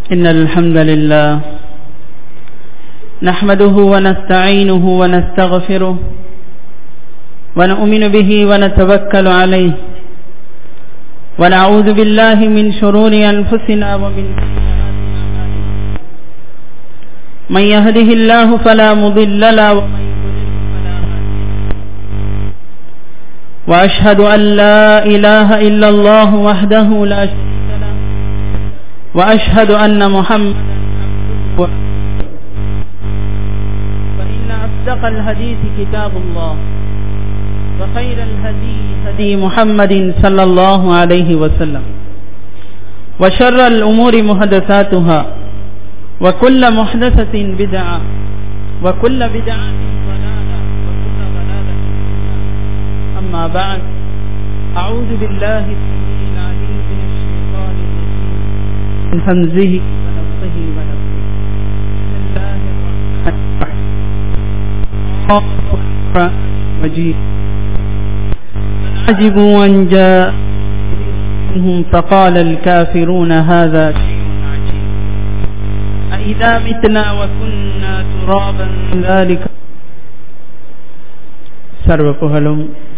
إن الحمد لله نحمده ونستعينه ونستغفره ونؤمن به ونتوكل عليه ونعوذ بالله من شرور أنفسنا ومن من يهده الله فلا مضل له ومن يضلل فلا هادي وأشهد أن لا إله إلا الله وحده لا شريك له وأشهد أن محمدا عبده فإن أصدق الحديث كتاب الله وخير الهدي هدي محمد صلى الله عليه وسلم وشر الأمور محدثاتها وكل محدثة بدعة وكل بدعة ضلالة وكل ضلالة أما بعد أعوذ بالله السميع العليم من الشيطان الرجيم من همزه ونفسه ونفسه بسم الله الرحمن الرحيم مجيد عجبوا أن جاء منهم فقال الكافرون هذا شيء عجيب أإذا متنا وكنا ترابا ذلك சர்வ புகழும்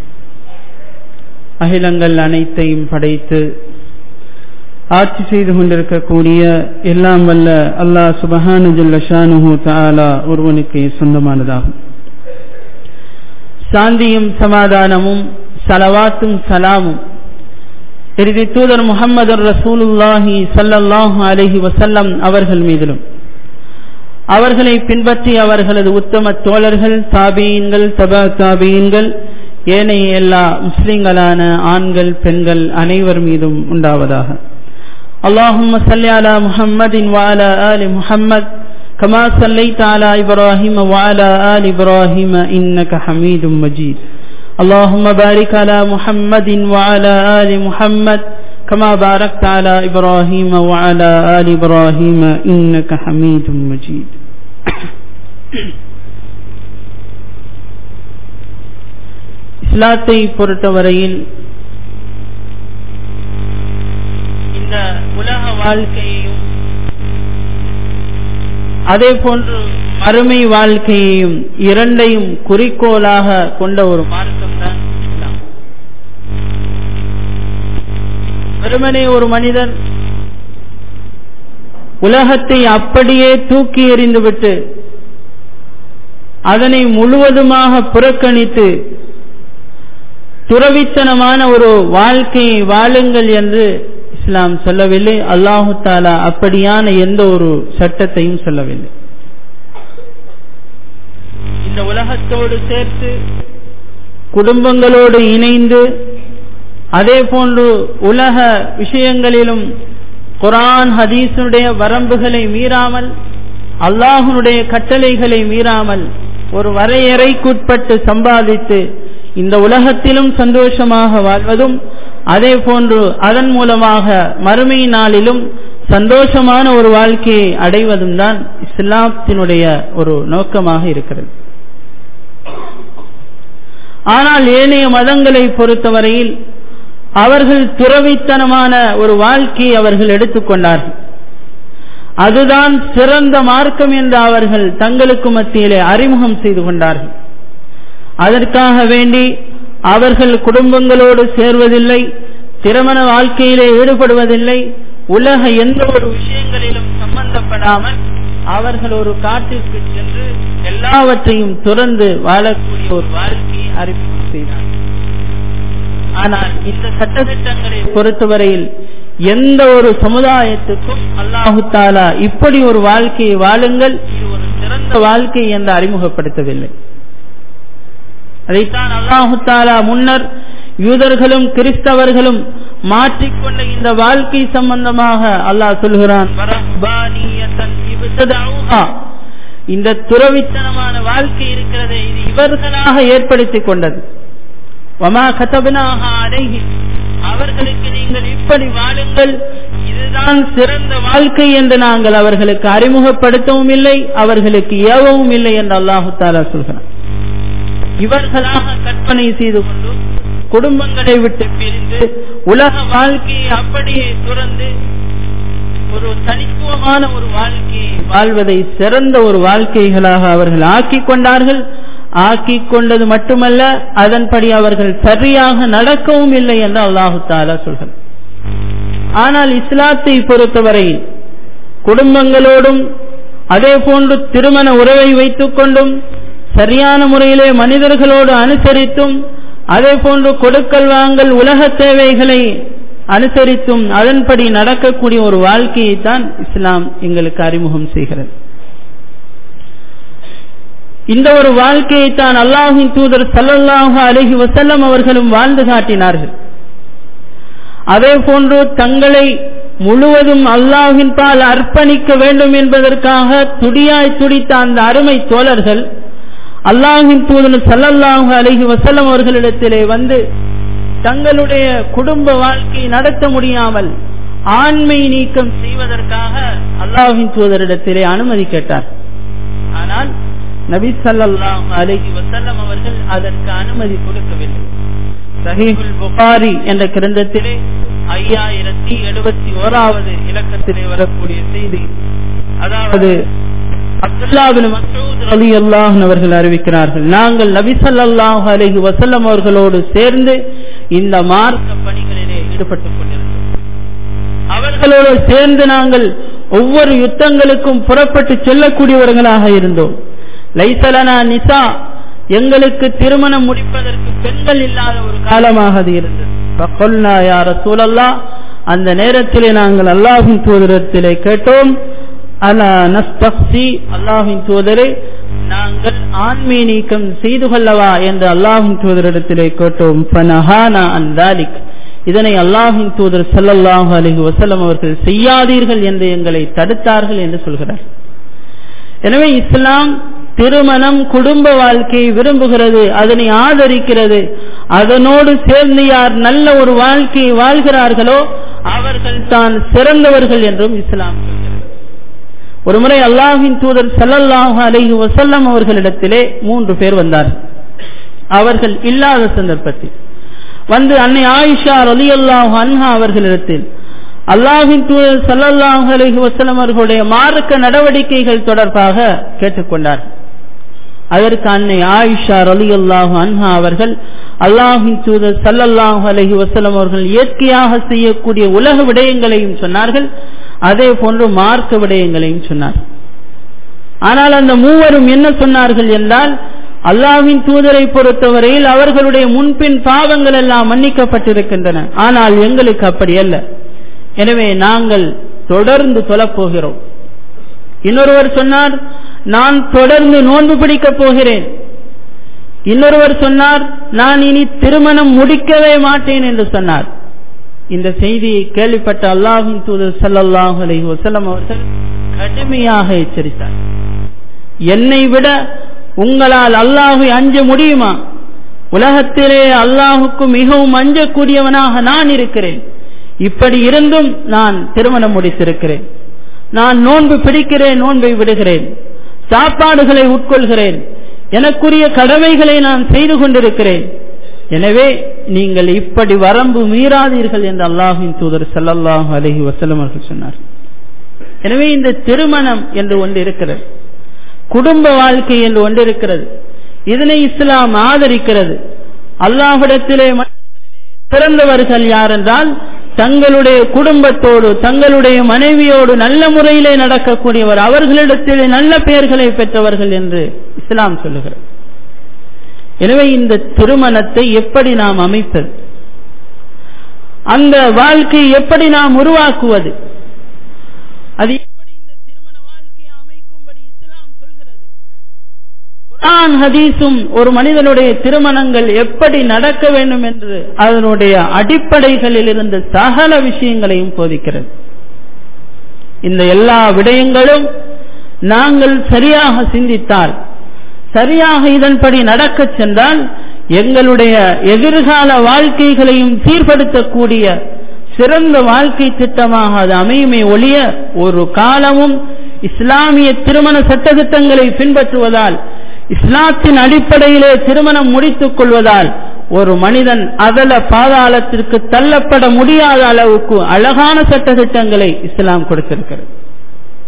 அகிலங்கள் அனைத்தையும் படைத்து ஆட்சி செய்து கொண்டிருக்கக்கூடிய எல்லாம் வல்ல அல்லாஹ் சுபஹானு ஜல்ல ஷானுஹு தாலா ஒருவனுக்கு சொந்தமானதாகும் சாந்தியும் சமாதானமும் சலவாத்தும் சலாமும் இறுதி தூதர் முகமது ரசூலுல்லாஹி சல்லல்லாஹு அலஹி வசல்லம் அவர்கள் மீதிலும் அவர்களை பின்பற்றி அவர்களது உத்தம தோழர்கள் தாபீன்கள் தபா தாபீன்கள் ஏனைய எல்லா முஸ்லிம்களான ஆண்கள் பெண்கள் அனைவர் மீதும் உண்டாவதாக اللهم صل على محمد وعلى آل محمد كما صليت على إبراهيم وعلى آل إبراهيم إنك حميد مجيد اللهم بارك على محمد وعلى آل محمد كما باركت على إبراهيم وعلى آل إبراهيم إنك حميد مجيد இஸ்லாத்தை பொறுத்தவரையில் இந்த உலக வாழ்க்கையையும் அதே போன்று அருமை வாழ்க்கையையும் இரண்டையும் குறிக்கோளாக கொண்ட ஒரு மார்க்கம் தான் இஸ்லாம் வெறுமனே ஒரு மனிதன் உலகத்தை அப்படியே தூக்கி எறிந்துவிட்டு அதனை முழுவதுமாக புறக்கணித்து துறவித்தனமான ஒரு வாழ்க்கையை வாழுங்கள் என்று இஸ்லாம் சொல்லவில்லை அல்லாஹு தாலா அப்படியான எந்த ஒரு சட்டத்தையும் சொல்லவில்லை இந்த உலகத்தோடு சேர்த்து குடும்பங்களோடு இணைந்து அதே போன்று உலக விஷயங்களிலும் குரான் ஹதீஸனுடைய வரம்புகளை மீறாமல் அல்லாஹனுடைய கட்டளைகளை மீறாமல் ஒரு வரையறைக்குட்பட்டு சம்பாதித்து இந்த உலகத்திலும் சந்தோஷமாக வாழ்வதும் அதே போன்று அதன் மூலமாக மறுமை நாளிலும் சந்தோஷமான ஒரு வாழ்க்கையை அடைவதும் தான் இஸ்லாத்தினுடைய ஒரு நோக்கமாக இருக்கிறது ஆனால் ஏனைய மதங்களை பொறுத்தவரையில் அவர்கள் துறவித்தனமான ஒரு வாழ்க்கையை அவர்கள் எடுத்துக்கொண்டார்கள் அதுதான் சிறந்த மார்க்கம் என்று அவர்கள் தங்களுக்கு மத்தியிலே அறிமுகம் செய்து கொண்டார்கள் அதற்காக வேண்டி அவர்கள் குடும்பங்களோடு சேர்வதில்லை திருமண வாழ்க்கையிலே ஈடுபடுவதில்லை உலக எந்த ஒரு விஷயங்களிலும் சம்பந்தப்படாமல் அவர்கள் ஒரு காட்டிற்கு சென்று எல்லாவற்றையும் துறந்து வாழக்கூடிய ஒரு வாழ்க்கையை அறிமுகம் செய்தார்கள் ஆனால் இந்த சட்டத்திட்டங்களை பொறுத்தவரையில் எந்த ஒரு சமுதாயத்துக்கும் அல்லாஹு தாலா இப்படி ஒரு வாழ்க்கையை வாழுங்கள் இது ஒரு சிறந்த வாழ்க்கை என்று அறிமுகப்படுத்தவில்லை அதைத்தான் அல்லாஹு தாலா முன்னர் யூதர்களும் கிறிஸ்தவர்களும் மாற்றிக்கொண்ட இந்த வாழ்க்கை சம்பந்தமாக அல்லாஹ் சொல்கிறான் இந்த துறவித்தனமான வாழ்க்கை இருக்கிறதே இது இவர்களாக ஏற்படுத்திக் கொண்டது வமா கதபனாக அடைகி அவர்களுக்கு நீங்கள் இப்படி வாழுங்கள் இதுதான் சிறந்த வாழ்க்கை என்று நாங்கள் அவர்களுக்கு அறிமுகப்படுத்தவும் இல்லை அவர்களுக்கு ஏவவும் இல்லை என்று அல்லாஹு தாலா சொல்கிறான் இவர்களாக கற்பனை செய்து கொண்டு குடும்பங்களை விட்டு பிரிந்து உலக வாழ்க்கையை அப்படியே துறந்து ஒரு தனித்துவமான சுகமான ஒரு வாழ்க்கையை வாழ்வதை சிறந்த ஒரு வாழ்க்கைகளாக அவர்கள் ஆக்கிக் கொண்டார்கள் ஆக்கிக் கொண்டது மட்டுமல்ல அதன்படி அவர்கள் சரியாக நடக்கவும் இல்லை என்று அல்லாஹு தாலா சொல்கிறார் ஆனால் இஸ்லாத்தை பொறுத்தவரை குடும்பங்களோடும் அதே போன்று திருமண உறவை வைத்துக் கொண்டும் சரியான முறையிலே மனிதர்களோடு அனுசரித்தும் அதே போன்று கொடுக்கல் வாங்கல் உலக தேவைகளை அனுசரித்தும் அதன்படி நடக்கக்கூடிய ஒரு வாழ்க்கையை தான் இஸ்லாம் எங்களுக்கு அறிமுகம் செய்கிறது இந்த ஒரு வாழ்க்கையை தான் அல்லாஹின் தூதர் சல்லல்லாஹு அலஹி வசல்லம் அவர்களும் வாழ்ந்து காட்டினார்கள் அதே போன்று தங்களை முழுவதும் அல்லாஹின் பால் அர்ப்பணிக்க வேண்டும் என்பதற்காக துடியாய் துடித்த அந்த அருமை தோழர்கள் அல்லாஹின் தூதர் சல்லல்லாஹு அலஹி வசல்லம் அவர்களிடத்திலே வந்து தங்களுடைய குடும்ப வாழ்க்கையை நடத்த முடியாமல் ஆண்மை நீக்கம் செய்வதற்காக அல்லாஹின் தூதரிடத்திலே அனுமதி கேட்டார் ஆனால் நபி சல்லாஹ் அலஹி வசல்லம் அவர்கள் அதற்கு அனுமதி கொடுக்கவில்லை சஹீபுல் புகாரி என்ற கிரந்தத்திலே ஐயாயிரத்தி எழுபத்தி ஓராவது இலக்கத்திலே வரக்கூடிய செய்தி அதாவது அப்துல்லாபின் மசூத் அலி அல்லாஹ் அவர்கள் அறிவிக்கிறார்கள் நாங்கள் நபி சல்லாஹ் அலஹி வசல்லம் அவர்களோடு சேர்ந்து இந்த மார்க்க பணிகளிலே ஈடுபட்டுக் கொண்டிருந்தோம் அவர்களோடு சேர்ந்து நாங்கள் ஒவ்வொரு யுத்தங்களுக்கும் புறப்பட்டு செல்லக்கூடியவர்களாக இருந்தோம் லைசலனா நிசா எங்களுக்கு திருமணம் முடிப்பதற்கு பெண்கள் இல்லாத ஒரு காலமாக அது இருந்தது யார சூழல்லா அந்த நேரத்திலே நாங்கள் அல்லாஹின் தூதரத்திலே கேட்டோம் அலா நஸ்தப்சி அல்லாஹின் தூதரே நாங்கள் ஆண்மை நீக்கம் செய்து கொள்ளவா என்று அல்லாஹின் தூதரிடத்திலே கேட்டோம் பனஹானா அந்தாலிக் இதனை அல்லாஹின் தூதர் சல்லல்லாஹு அலஹி வசல்லம் அவர்கள் செய்யாதீர்கள் என்று எங்களை தடுத்தார்கள் என்று சொல்கிறார் எனவே இஸ்லாம் திருமணம் குடும்ப வாழ்க்கையை விரும்புகிறது அதனை ஆதரிக்கிறது அதனோடு சேர்ந்து யார் நல்ல ஒரு வாழ்க்கையை வாழ்கிறார்களோ அவர்கள் தான் சிறந்தவர்கள் என்றும் இஸ்லாம் சொல்கிறது ஒரு முறை அல்லாஹின் தூதர் சல்லல்லாஹு அலைஹி வசல்லம் அவர்களிடத்திலே மூன்று பேர் வந்தார்கள் அவர்கள் இல்லாத சந்தர்ப்பத்தில் வந்து அன்னை ஆயிஷா அலி அல்லாஹு அன்ஹா அவர்களிடத்தில் அல்லாஹின் தூதர் சல்லல்லாஹு அலைஹி வசல்லம் அவர்களுடைய மார்க்க நடவடிக்கைகள் தொடர்பாக கேட்டுக்கொண்டார் அதற்கு அன்னை ஆயிஷா அலி அல்லாஹு அன்ஹா அவர்கள் அல்லாஹின் தூதர் சல்லல்லாஹு அலஹி வசலம் அவர்கள் இயற்கையாக செய்யக்கூடிய உலக விடயங்களையும் சொன்னார்கள் அதே போன்று மார்க்க விடயங்களையும் சொன்னார் ஆனால் அந்த மூவரும் என்ன சொன்னார்கள் என்றால் அல்லாவின் தூதரை பொறுத்தவரையில் அவர்களுடைய முன்பின் பாவங்கள் எல்லாம் மன்னிக்கப்பட்டிருக்கின்றன ஆனால் எங்களுக்கு அப்படி அல்ல எனவே நாங்கள் தொடர்ந்து தொலப்போகிறோம் இன்னொருவர் சொன்னார் நான் தொடர்ந்து நோன்பு பிடிக்கப் போகிறேன் இன்னொருவர் சொன்னார் நான் இனி திருமணம் முடிக்கவே மாட்டேன் என்று சொன்னார் இந்த செய்தியை கேள்விப்பட்ட அல்லாஹின் தூதர் சல்லாஹ் அலி வசலம் அவர்கள் கடுமையாக எச்சரித்தார் என்னை விட உங்களால் அல்லாஹை அஞ்ச முடியுமா உலகத்திலே அல்லாஹுக்கு மிகவும் அஞ்சக்கூடியவனாக நான் இருக்கிறேன் இப்படி இருந்தும் நான் திருமணம் முடித்திருக்கிறேன் நான் நோன்பு பிடிக்கிறேன் நோன்பை விடுகிறேன் சாப்பாடுகளை உட்கொள்கிறேன் எனக்குரிய கடமைகளை நான் செய்து கொண்டிருக்கிறேன் எனவே நீங்கள் இப்படி வரம்பு மீறாதீர்கள் என்று அல்லாஹின் தூதர் சல்லல்லாஹு அலஹி வசலம் அவர்கள் சொன்னார் எனவே இந்த திருமணம் என்று ஒன்று இருக்கிறது குடும்ப வாழ்க்கை என்று ஒன்று இருக்கிறது இதனை இஸ்லாம் ஆதரிக்கிறது அல்லாஹிடத்திலே பிறந்தவர்கள் யார் என்றால் தங்களுடைய குடும்பத்தோடு தங்களுடைய மனைவியோடு நல்ல முறையிலே நடக்கக்கூடியவர் அவர்களிடத்திலே நல்ல பெயர்களை பெற்றவர்கள் என்று இஸ்லாம் சொல்லுகிறது எனவே இந்த திருமணத்தை எப்படி நாம் அமைப்பது அந்த வாழ்க்கையை எப்படி நாம் உருவாக்குவது அது எப்படி இந்த திருமண வாழ்க்கையை அமைக்கும்படி இஸ்லாம் சொல்கிறது குரான் ஹதீஸும் ஒரு மனிதனுடைய திருமணங்கள் எப்படி நடக்க வேண்டும் என்று அதனுடைய அடிப்படைகளில் இருந்த சகல விஷயங்களையும் போதிக்கிறது இந்த எல்லா விடயங்களும் நாங்கள் சரியாக சிந்தித்தால் சரியாக இதன்படி நடக்கச் சென்றால் எங்களுடைய எதிர்கால வாழ்க்கைகளையும் சீர்படுத்தக்கூடிய சிறந்த வாழ்க்கை திட்டமாக அது அமையுமே ஒழிய ஒரு காலமும் இஸ்லாமிய திருமண சட்டத்திட்டங்களை பின்பற்றுவதால் இஸ்லாத்தின் அடிப்படையிலே திருமணம் முடித்துக் கொள்வதால் ஒரு மனிதன் அதல பாதாளத்திற்கு தள்ளப்பட முடியாத அளவுக்கு அழகான சட்டத்திட்டங்களை இஸ்லாம் கொடுத்திருக்கிறது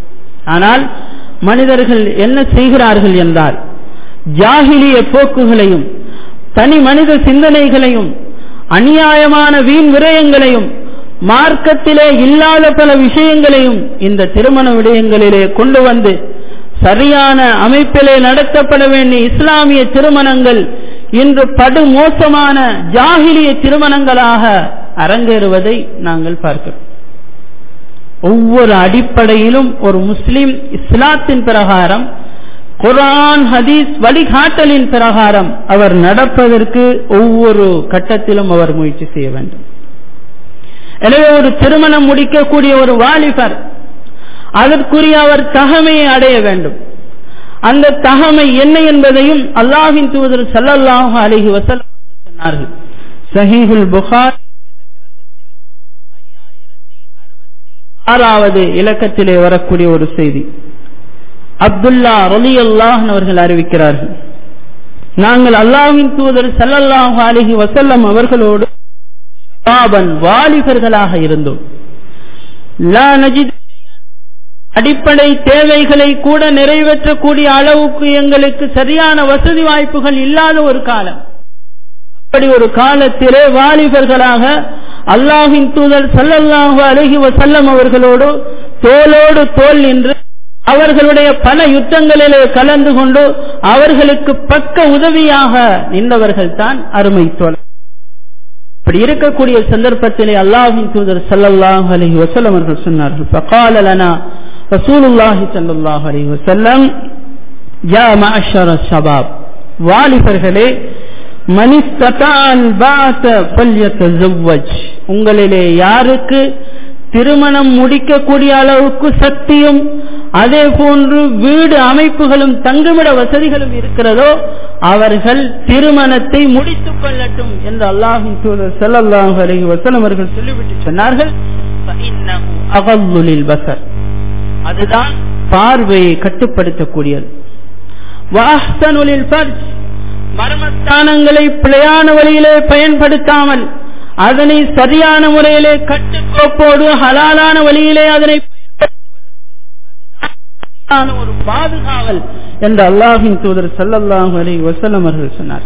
ஆனால் மனிதர்கள் என்ன செய்கிறார்கள் என்றால் ஜாகிலிய போக்குகளையும் தனி மனித சிந்தனைகளையும் அநியாயமான வீண் விரயங்களையும் மார்க்கத்திலே இல்லாத பல விஷயங்களையும் இந்த திருமண விடயங்களிலே கொண்டு வந்து சரியான அமைப்பிலே நடத்தப்பட வேண்டிய இஸ்லாமிய திருமணங்கள் இன்று படு மோசமான ஜாகிலிய திருமணங்களாக அரங்கேறுவதை நாங்கள் பார்க்கிறோம் ஒவ்வொரு அடிப்படையிலும் ஒரு முஸ்லிம் இஸ்லாத்தின் பிரகாரம் குரான் ஹதீஸ் வழிகாட்டலின் பிரகாரம் அவர் நடப்பதற்கு ஒவ்வொரு கட்டத்திலும் அவர் முயற்சி செய்ய வேண்டும் எனவே ஒரு திருமணம் முடிக்கக்கூடிய ஒரு வாலிபர் அதற்குரிய அவர் தகமையை அடைய வேண்டும் அந்த தகமை என்ன என்பதையும் அல்லாஹின் தூதர் சல்லல்லாஹு அலஹி வசல்லம் சொன்னார்கள் சஹீஹுல் புகார் ஆறாவது இலக்கத்திலே வரக்கூடிய ஒரு செய்தி அப்துல்லா ரலி அல்லாஹ் அவர்கள் அறிவிக்கிறார்கள் நாங்கள் அல்லாஹின் தூதர் சல்லல்லாஹு அலஹி வசல்லம் அவர்களோடு வாலிபர்களாக இருந்தோம் லா நஜித் அடிப்படை தேவைகளை கூட நிறைவேற்றக்கூடிய அளவுக்கு எங்களுக்கு சரியான வசதி வாய்ப்புகள் இல்லாத ஒரு காலம் அப்படி ஒரு காலத்திலே வாலிபர்களாக அல்லாஹின் தூதர் சல்லல்லாஹு அலஹி வசல்லம் அவர்களோடு தோளோடு தோல் நின்று அவர்களுடைய பல யுத்தங்களிலே கலந்து கொண்டு அவர்களுக்கு பக்க உதவியாக நின்றவர்கள் தான் அருமை தோல் இப்படி இருக்கக்கூடிய சந்தர்ப்பத்திலே அல்லாஹின் தூதர் சல்லல்லாஹு அலஹி வசல்லம் அவர்கள் சொன்னார்கள் فقال لنا رسول الله صلى الله عليه وسلم يا معشر الشباب வாலிபர்களே மனிஸ்ததால் பாத்த பல்யத்தஜவ்வஜ் உங்களிலே யாருக்கு திருமணம் முடிக்கக்கூடிய அளவுக்கு சக்தியும் அதே போன்று வீடு அமைப்புகளும் தங்குமிட வசதிகளும் இருக்கிறதோ அவர்கள் திருமணத்தை முடித்துக் கொள்ளட்டும் என்று அல்லாஹின் தூதர் செல்லல்லாஹு அலஹி வசலம் அவர்கள் சொல்லிவிட்டு சொன்னார்கள் அகல்லுலில் பசர் அதுதான் பார்வையை கட்டுப்படுத்தக்கூடியது வாஹ்தனுலில் பர்ஜ் மர்மஸ்தானங்களை பிழையான வழியிலே பயன்படுத்தாமல் அதனை சரியான முறையிலே கட்டுக்கோப்போடு ஹலாலான வழியிலே அதனை ஒரு பாதுகாவல் என்று அல்லாஹின் தூதர் சல்லல்லாஹு அலி வசல்லம் அவர்கள் சொன்னார்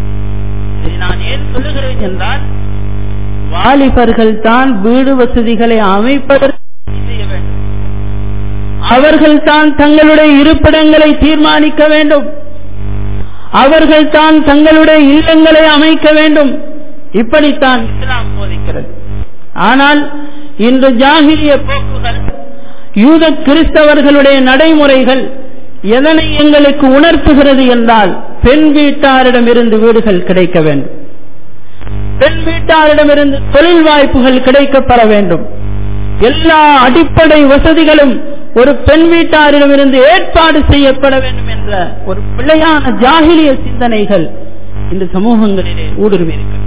நான் ஏன் சொல்லுகிறேன் என்றால் வாலிபர்கள் தான் வீடு வசதிகளை அமைப்பதற்கு செய்ய வேண்டும் அவர்கள் தான் தங்களுடைய இருப்பிடங்களை தீர்மானிக்க வேண்டும் அவர்கள் தான் தங்களுடைய இல்லங்களை அமைக்க வேண்டும் இப்படித்தான் இஸ்லாம் போதிக்கிறது ஆனால் இன்று ஜாகிரிய போக்குகள் யூத கிறிஸ்தவர்களுடைய நடைமுறைகள் எதனை எங்களுக்கு உணர்த்துகிறது என்றால் பெண் வீட்டாரிடமிருந்து வீடுகள் கிடைக்க வேண்டும் பெண் வீட்டாரிடமிருந்து தொழில் வாய்ப்புகள் கிடைக்கப்பெற வேண்டும் எல்லா அடிப்படை வசதிகளும் ஒரு பெண் வீட்டாரிடமிருந்து ஏற்பாடு செய்யப்பட வேண்டும் என்ற ஒரு பிள்ளையான ஜாகிலிய சிந்தனைகள் இந்த சமூகங்களிலே ஊடுருவி இருக்கின்றன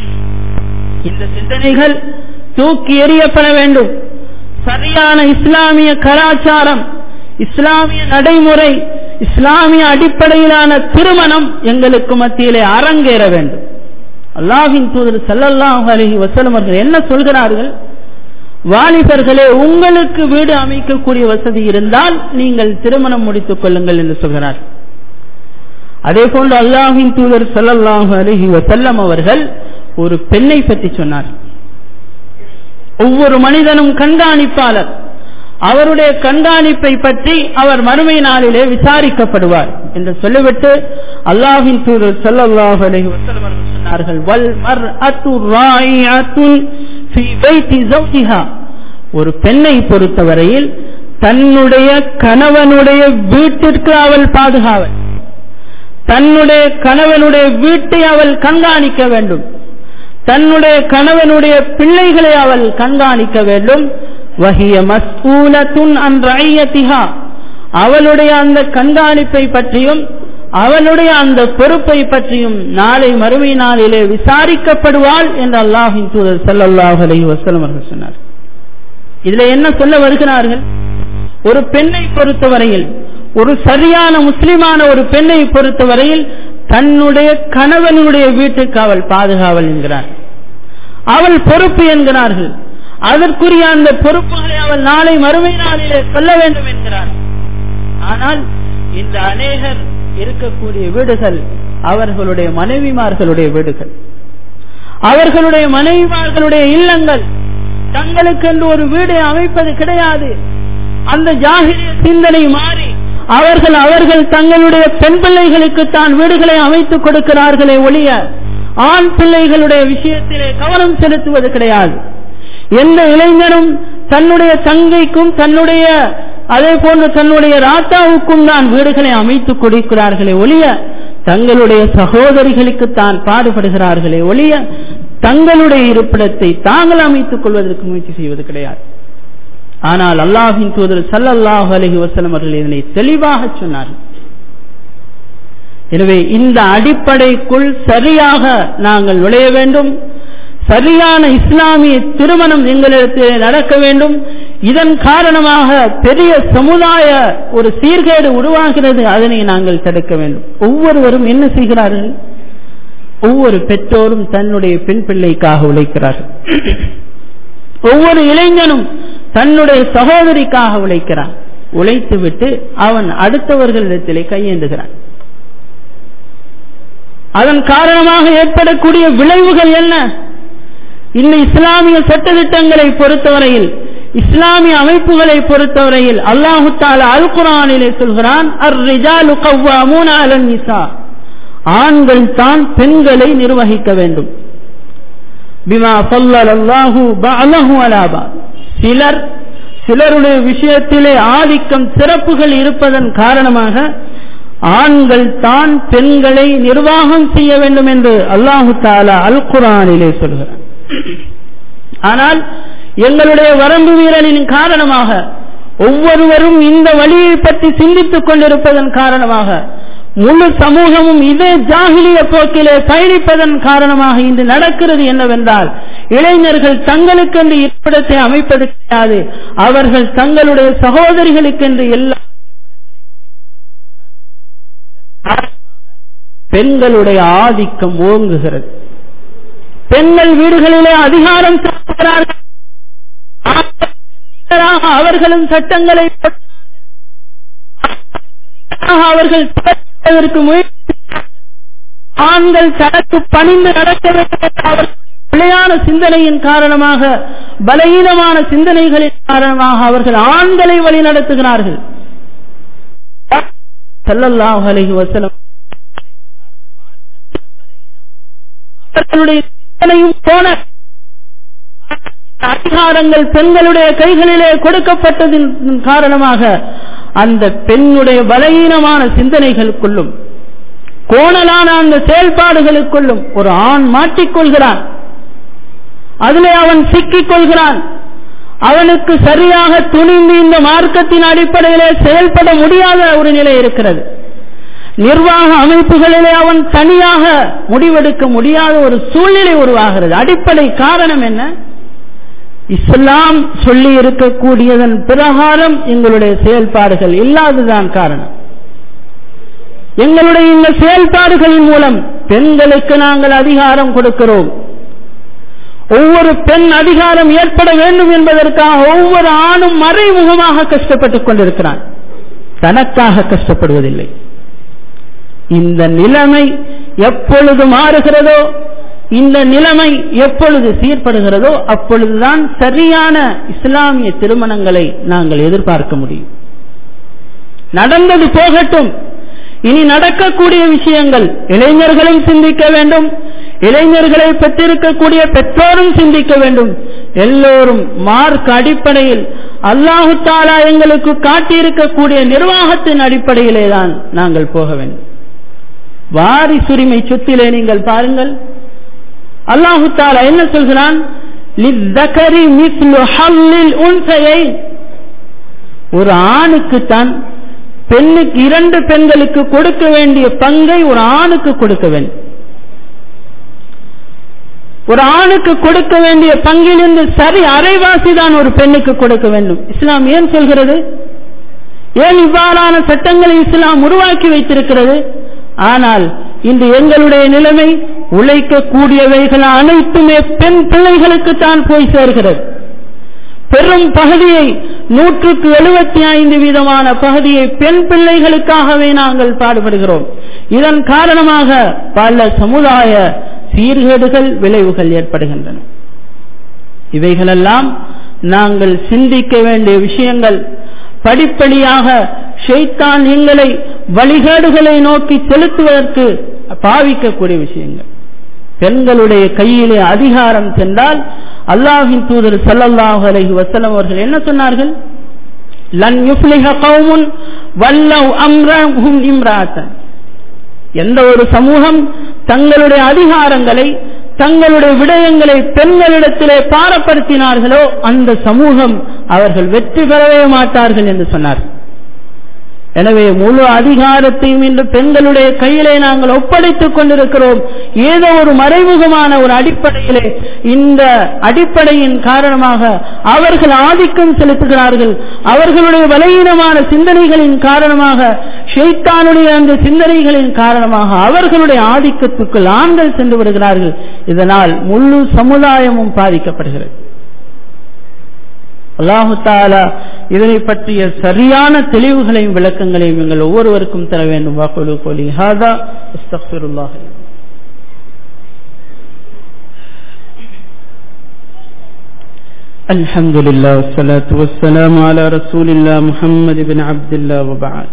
இந்த சிந்தனைகள் தூக்கி எறியப்பட வேண்டும் சரியான இஸ்லாமிய கலாச்சாரம் இஸ்லாமிய நடைமுறை இஸ்லாமிய அடிப்படையிலான திருமணம் எங்களுக்கு மத்தியிலே அரங்கேற வேண்டும் அல்லாஹின் தூதர் சல்லல்லாஹு அலஹி வசலம் அவர்கள் என்ன சொல்கிறார்கள் வாலிபர்களே உங்களுக்கு வீடு அமைக்கக்கூடிய வசதி இருந்தால் நீங்கள் திருமணம் முடித்துக் கொள்ளுங்கள் என்று சொல்கிறார் அதே போன்று அல்லாஹின் தூதர் சல்லல்லாஹு அலஹி வசல்லம் அவர்கள் ஒரு பெண்ணை பற்றி சொன்னார் ஒவ்வொரு மனிதனும் கண்காணிப்பாளர் அவருடைய கண்காணிப்பை பற்றி அவர் மறுமை நாளிலே விசாரிக்கப்படுவார் என்று சொல்லிவிட்டு அல்லாஹின் தூதர் சல்லல்லாஹு அலைஹி வஸல்லம் அவர்கள் சொன்னார்கள் வல் மர்அத்து ராயிஅத்துன் ஃபீ பைத்தி ஜௌஜிஹா ஒரு பெண்ணை பொறுத்தவரையில் தன்னுடைய கணவனுடைய வீட்டிற்கு அவள் பாதுகாவல் தன்னுடைய கணவனுடைய வீட்டை அவள் கண்காணிக்க வேண்டும் தன்னுடைய கணவனுடைய பிள்ளைகளை அவள் கண்காணிக்க வேண்டும் வஹிய மஸ்ஊலத்துன் அன் ரஐயத்திஹா அவளுடைய அந்த கண்காணிப்பை பற்றியும் அவளுடைய அந்த பொறுப்பை பற்றியும் நாளை மறுமை நாளிலே விசாரிக்கப்படுவாள் என்று அல்லாஹின் தூதர் ஸல்லல்லாஹு அலைஹி வஸல்லம் அவர்கள் சொன்னார் இதுல என்ன சொல்ல வருகிறார்கள் ஒரு பெண்ணை பொறுத்தவரையில் ஒரு சரியான முஸ்லிமான ஒரு பெண்ணை பொறுத்தவரையில் தன்னுடைய கணவனுடைய வீட்டுக்கு அவள் பாதுகாவல் என்கிறார் அவள் பொறுப்பு என்கிறார்கள் அதற்குரிய அந்த பொறுப்புகளை அவள் நாளை மறுமை நாளிலே சொல்ல வேண்டும் என்கிறார் ஆனால் இந்த அநேகர் இருக்கக்கூடிய வீடுகள் அவர்களுடைய மனைவிமார்களுடைய வீடுகள் அவர்களுடைய மனைவிமார்களுடைய இல்லங்கள் தங்களுக்கென்று ஒரு வீடை அமைப்பது கிடையாது அந்த ஜாகிரிய சிந்தனை மாறி அவர்கள் அவர்கள் தங்களுடைய பெண் பிள்ளைகளுக்கு தான் வீடுகளை அமைத்துக் கொடுக்கிறார்களே ஒழிய ஆண் பிள்ளைகளுடைய விஷயத்திலே கவனம் செலுத்துவது கிடையாது எந்த இளைஞனும் தன்னுடைய தங்கைக்கும் தன்னுடைய அதே போன்று தன்னுடைய ராத்தாவுக்கும் தான் வீடுகளை அமைத்துக் கொடுக்கிறார்களே ஒழிய தங்களுடைய சகோதரிகளுக்கு தான் பாடுபடுகிறார்களே ஒழிய தங்களுடைய இருப்பிடத்தை தாங்கள் அமைத்துக் கொள்வதற்கு முயற்சி செய்வது கிடையாது ஆனால் அல்லாஹின் தூதர் சல்லல்லாஹு அலஹி வசலம் அவர்கள் இதனை தெளிவாக சொன்னார்கள் எனவே இந்த அடிப்படைக்குள் சரியாக நாங்கள் நுழைய வேண்டும் சரியான இஸ்லாமிய திருமணம் எங்களிடத்தில் நடக்க வேண்டும் இதன் காரணமாக பெரிய சமுதாய ஒரு சீர்கேடு உருவாகிறது அதனை நாங்கள் தடுக்க வேண்டும் ஒவ்வொருவரும் என்ன செய்கிறார்கள் ஒவ்வொரு பெற்றோரும் தன்னுடைய பெண் பிள்ளைக்காக உழைக்கிறார்கள் ஒவ்வொரு இளைஞனும் தன்னுடைய சகோதரிக்காக உழைக்கிறான் உழைத்துவிட்டு அவன் அடுத்தவர்களிடத்திலே கையேந்துகிறான் அதன் காரணமாக ஏற்படக்கூடிய விளைவுகள் என்ன இந்த இஸ்லாமிய சட்டத்திட்டங்களை பொறுத்தவரையில் இஸ்லாமிய அமைப்புகளை பொறுத்தவரையில் அல்லாஹு தாலா அல் குரானிலே சொல்கிறான் அர் ரிஜாலு கவ்வாமூன அலன் நிசா ஆண்கள் தான் பெண்களை நிர்வகிக்க வேண்டும் பிமா சொல்லல் அல்லாஹு பஅலஹு அலாபா சிலர் சிலருடைய விஷயத்திலே ஆதிக்கம் சிறப்புகள் இருப்பதன் காரணமாக ஆண்கள் தான் பெண்களை நிர்வாகம் செய்ய வேண்டும் என்று அல்லாஹு தாலா அல் குரானிலே சொல்கிறார் ஆனால் எங்களுடைய வரம்பு மீறலின் காரணமாக ஒவ்வொருவரும் இந்த வழியை பற்றி சிந்தித்துக் கொண்டிருப்பதன் காரணமாக முழு சமூகமும் இதே ஜாகிலிய போக்கிலே பயணிப்பதன் காரணமாக இன்று நடக்கிறது என்னவென்றால் இளைஞர்கள் தங்களுக்கென்று இருப்பிடத்தை அமைப்பது கிடையாது அவர்கள் தங்களுடைய சகோதரிகளுக்கென்று எல்லா பெண்களுடைய ஆதிக்கம் ஓங்குகிறது பெண்கள் வீடுகளிலே அதிகாரம் செலுத்துகிறார்கள் அவர்களும் சட்டங்களை அவர்கள் அதற்கு முயற்சி ஆண்கள் தனக்கு பணிந்து நடக்க வேண்டும் பிழையான சிந்தனையின் காரணமாக பலகீனமான சிந்தனைகளின் காரணமாக அவர்கள் ஆண்களை வழி நடத்துகிறார்கள் செல்லல்லாஹ் அலஹி வசலம் அவர்களுடைய சிந்தனையும் போன அதிகாரங்கள் பெண்களுடைய கைகளிலே கொடுக்கப்பட்டதின் காரணமாக அந்த பெண்ணுடைய பலகீனமான சிந்தனைகளுக்குள்ளும் கோணலான அந்த செயல்பாடுகளுக்குள்ளும் ஒரு ஆண் மாட்டிக்கொள்கிறான் அதிலே அவன் சிக்கிக் கொள்கிறான் அவனுக்கு சரியாக துணிந்து இந்த மார்க்கத்தின் அடிப்படையிலே செயல்பட முடியாத ஒரு நிலை இருக்கிறது நிர்வாக அமைப்புகளிலே அவன் தனியாக முடிவெடுக்க முடியாத ஒரு சூழ்நிலை உருவாகிறது அடிப்படை காரணம் என்ன இஸ்லாம் சொல்லி இருக்கக்கூடியதன் பிரகாரம் எங்களுடைய செயல்பாடுகள் இல்லாததுதான் காரணம் எங்களுடைய இந்த செயல்பாடுகளின் மூலம் பெண்களுக்கு நாங்கள் அதிகாரம் கொடுக்கிறோம் ஒவ்வொரு பெண் அதிகாரம் ஏற்பட வேண்டும் என்பதற்காக ஒவ்வொரு ஆணும் மறைமுகமாக கஷ்டப்பட்டுக் கொண்டிருக்கிறான் தனக்காக கஷ்டப்படுவதில்லை இந்த நிலைமை எப்பொழுது மாறுகிறதோ இந்த நிலைமை எப்பொழுது சீர்படுகிறதோ அப்பொழுதுதான் சரியான இஸ்லாமிய திருமணங்களை நாங்கள் எதிர்பார்க்க முடியும் நடந்தது போகட்டும் இனி நடக்கக்கூடிய விஷயங்கள் இளைஞர்களும் சிந்திக்க வேண்டும் இளைஞர்களை பெற்றிருக்கக்கூடிய பெற்றோரும் சிந்திக்க வேண்டும் எல்லோரும் மார்க் அடிப்படையில் அல்லாஹு தாலா எங்களுக்கு காட்டியிருக்கக்கூடிய நிர்வாகத்தின் அடிப்படையிலே தான் நாங்கள் போக வேண்டும் வாரிசுரிமை சொத்திலே நீங்கள் பாருங்கள் அல்லாஹு தாலா என்ன சொல்கிறான் ஒரு ஆணுக்கு தான் பெண்ணுக்கு இரண்டு பெண்களுக்கு கொடுக்க வேண்டிய பங்கை ஒரு ஆணுக்கு கொடுக்க வேண்டும் ஒரு ஆணுக்கு கொடுக்க வேண்டிய பங்கிலிருந்து சரி அரைவாசி தான் ஒரு பெண்ணுக்கு கொடுக்க வேண்டும் இஸ்லாம் ஏன் சொல்கிறது ஏன் இவ்வாறான சட்டங்களை இஸ்லாம் உருவாக்கி வைத்திருக்கிறது ஆனால் இன்று எங்களுடைய நிலைமை உழைக்கக்கூடியவைகள் அனைத்துமே பெண் பிள்ளைகளுக்கு தான் போய் சேர்கிறது பெரும் பகுதியை நூற்றுக்கு எழுபத்தி ஐந்து வீதமான பகுதியை பெண் பிள்ளைகளுக்காகவே நாங்கள் பாடுபடுகிறோம் இதன் காரணமாக பல சமுதாய சீர்கேடுகள் விளைவுகள் ஏற்படுகின்றன இவைகளெல்லாம் நாங்கள் சிந்திக்க வேண்டிய விஷயங்கள் படிப்படியாக ஷெய்தான் எங்களை வழிகேடுகளை நோக்கி செலுத்துவதற்கு பாவிக்கக்கூடிய விஷயங்கள் பெண்களுடைய கையிலே அதிகாரம் சென்றால் அல்லாஹின் தூதர் சல்லல்லாஹு அலைஹி வஸல்லம் அவர்கள் என்ன சொன்னார்கள் லன் யுஃப்லிஹ கௌமுன் வல்லவ் அம்ரஹும் இம்ராத்தன் எந்த ஒரு சமூகம் தங்களுடைய அதிகாரங்களை தங்களுடைய விடயங்களை பெண்களிடத்திலே பாரப்படுத்தினார்களோ அந்த சமூகம் அவர்கள் வெற்றி பெறவே மாட்டார்கள் என்று சொன்னார் எனவே முழு அதிகாரத்தையும் இன்று பெண்களுடைய கையிலே நாங்கள் ஒப்படைத்துக் கொண்டிருக்கிறோம் ஏதோ ஒரு மறைமுகமான ஒரு அடிப்படையிலே இந்த அடிப்படையின் காரணமாக அவர்கள் ஆதிக்கம் செலுத்துகிறார்கள் அவர்களுடைய பலகீனமான சிந்தனைகளின் காரணமாக ஷெய்தானுடைய அந்த சிந்தனைகளின் காரணமாக அவர்களுடைய ஆதிக்கத்துக்குள் ஆண்கள் சென்று விடுகிறார்கள் இதனால் முழு சமுதாயமும் பாதிக்கப்படுகிறது அல்லாஹு தாலா இதனை பற்றிய சரியான தெளிவுகளையும் விளக்கங்களையும் எங்கள் ஒவ்வொருவருக்கும் தர வேண்டும் வாக்குழு கோலி ஹாதா அஸ்தக்ஃபிருல்லாஹ் الحمد لله والصلاة والسلام على رسول الله محمد بن عبد الله وبعد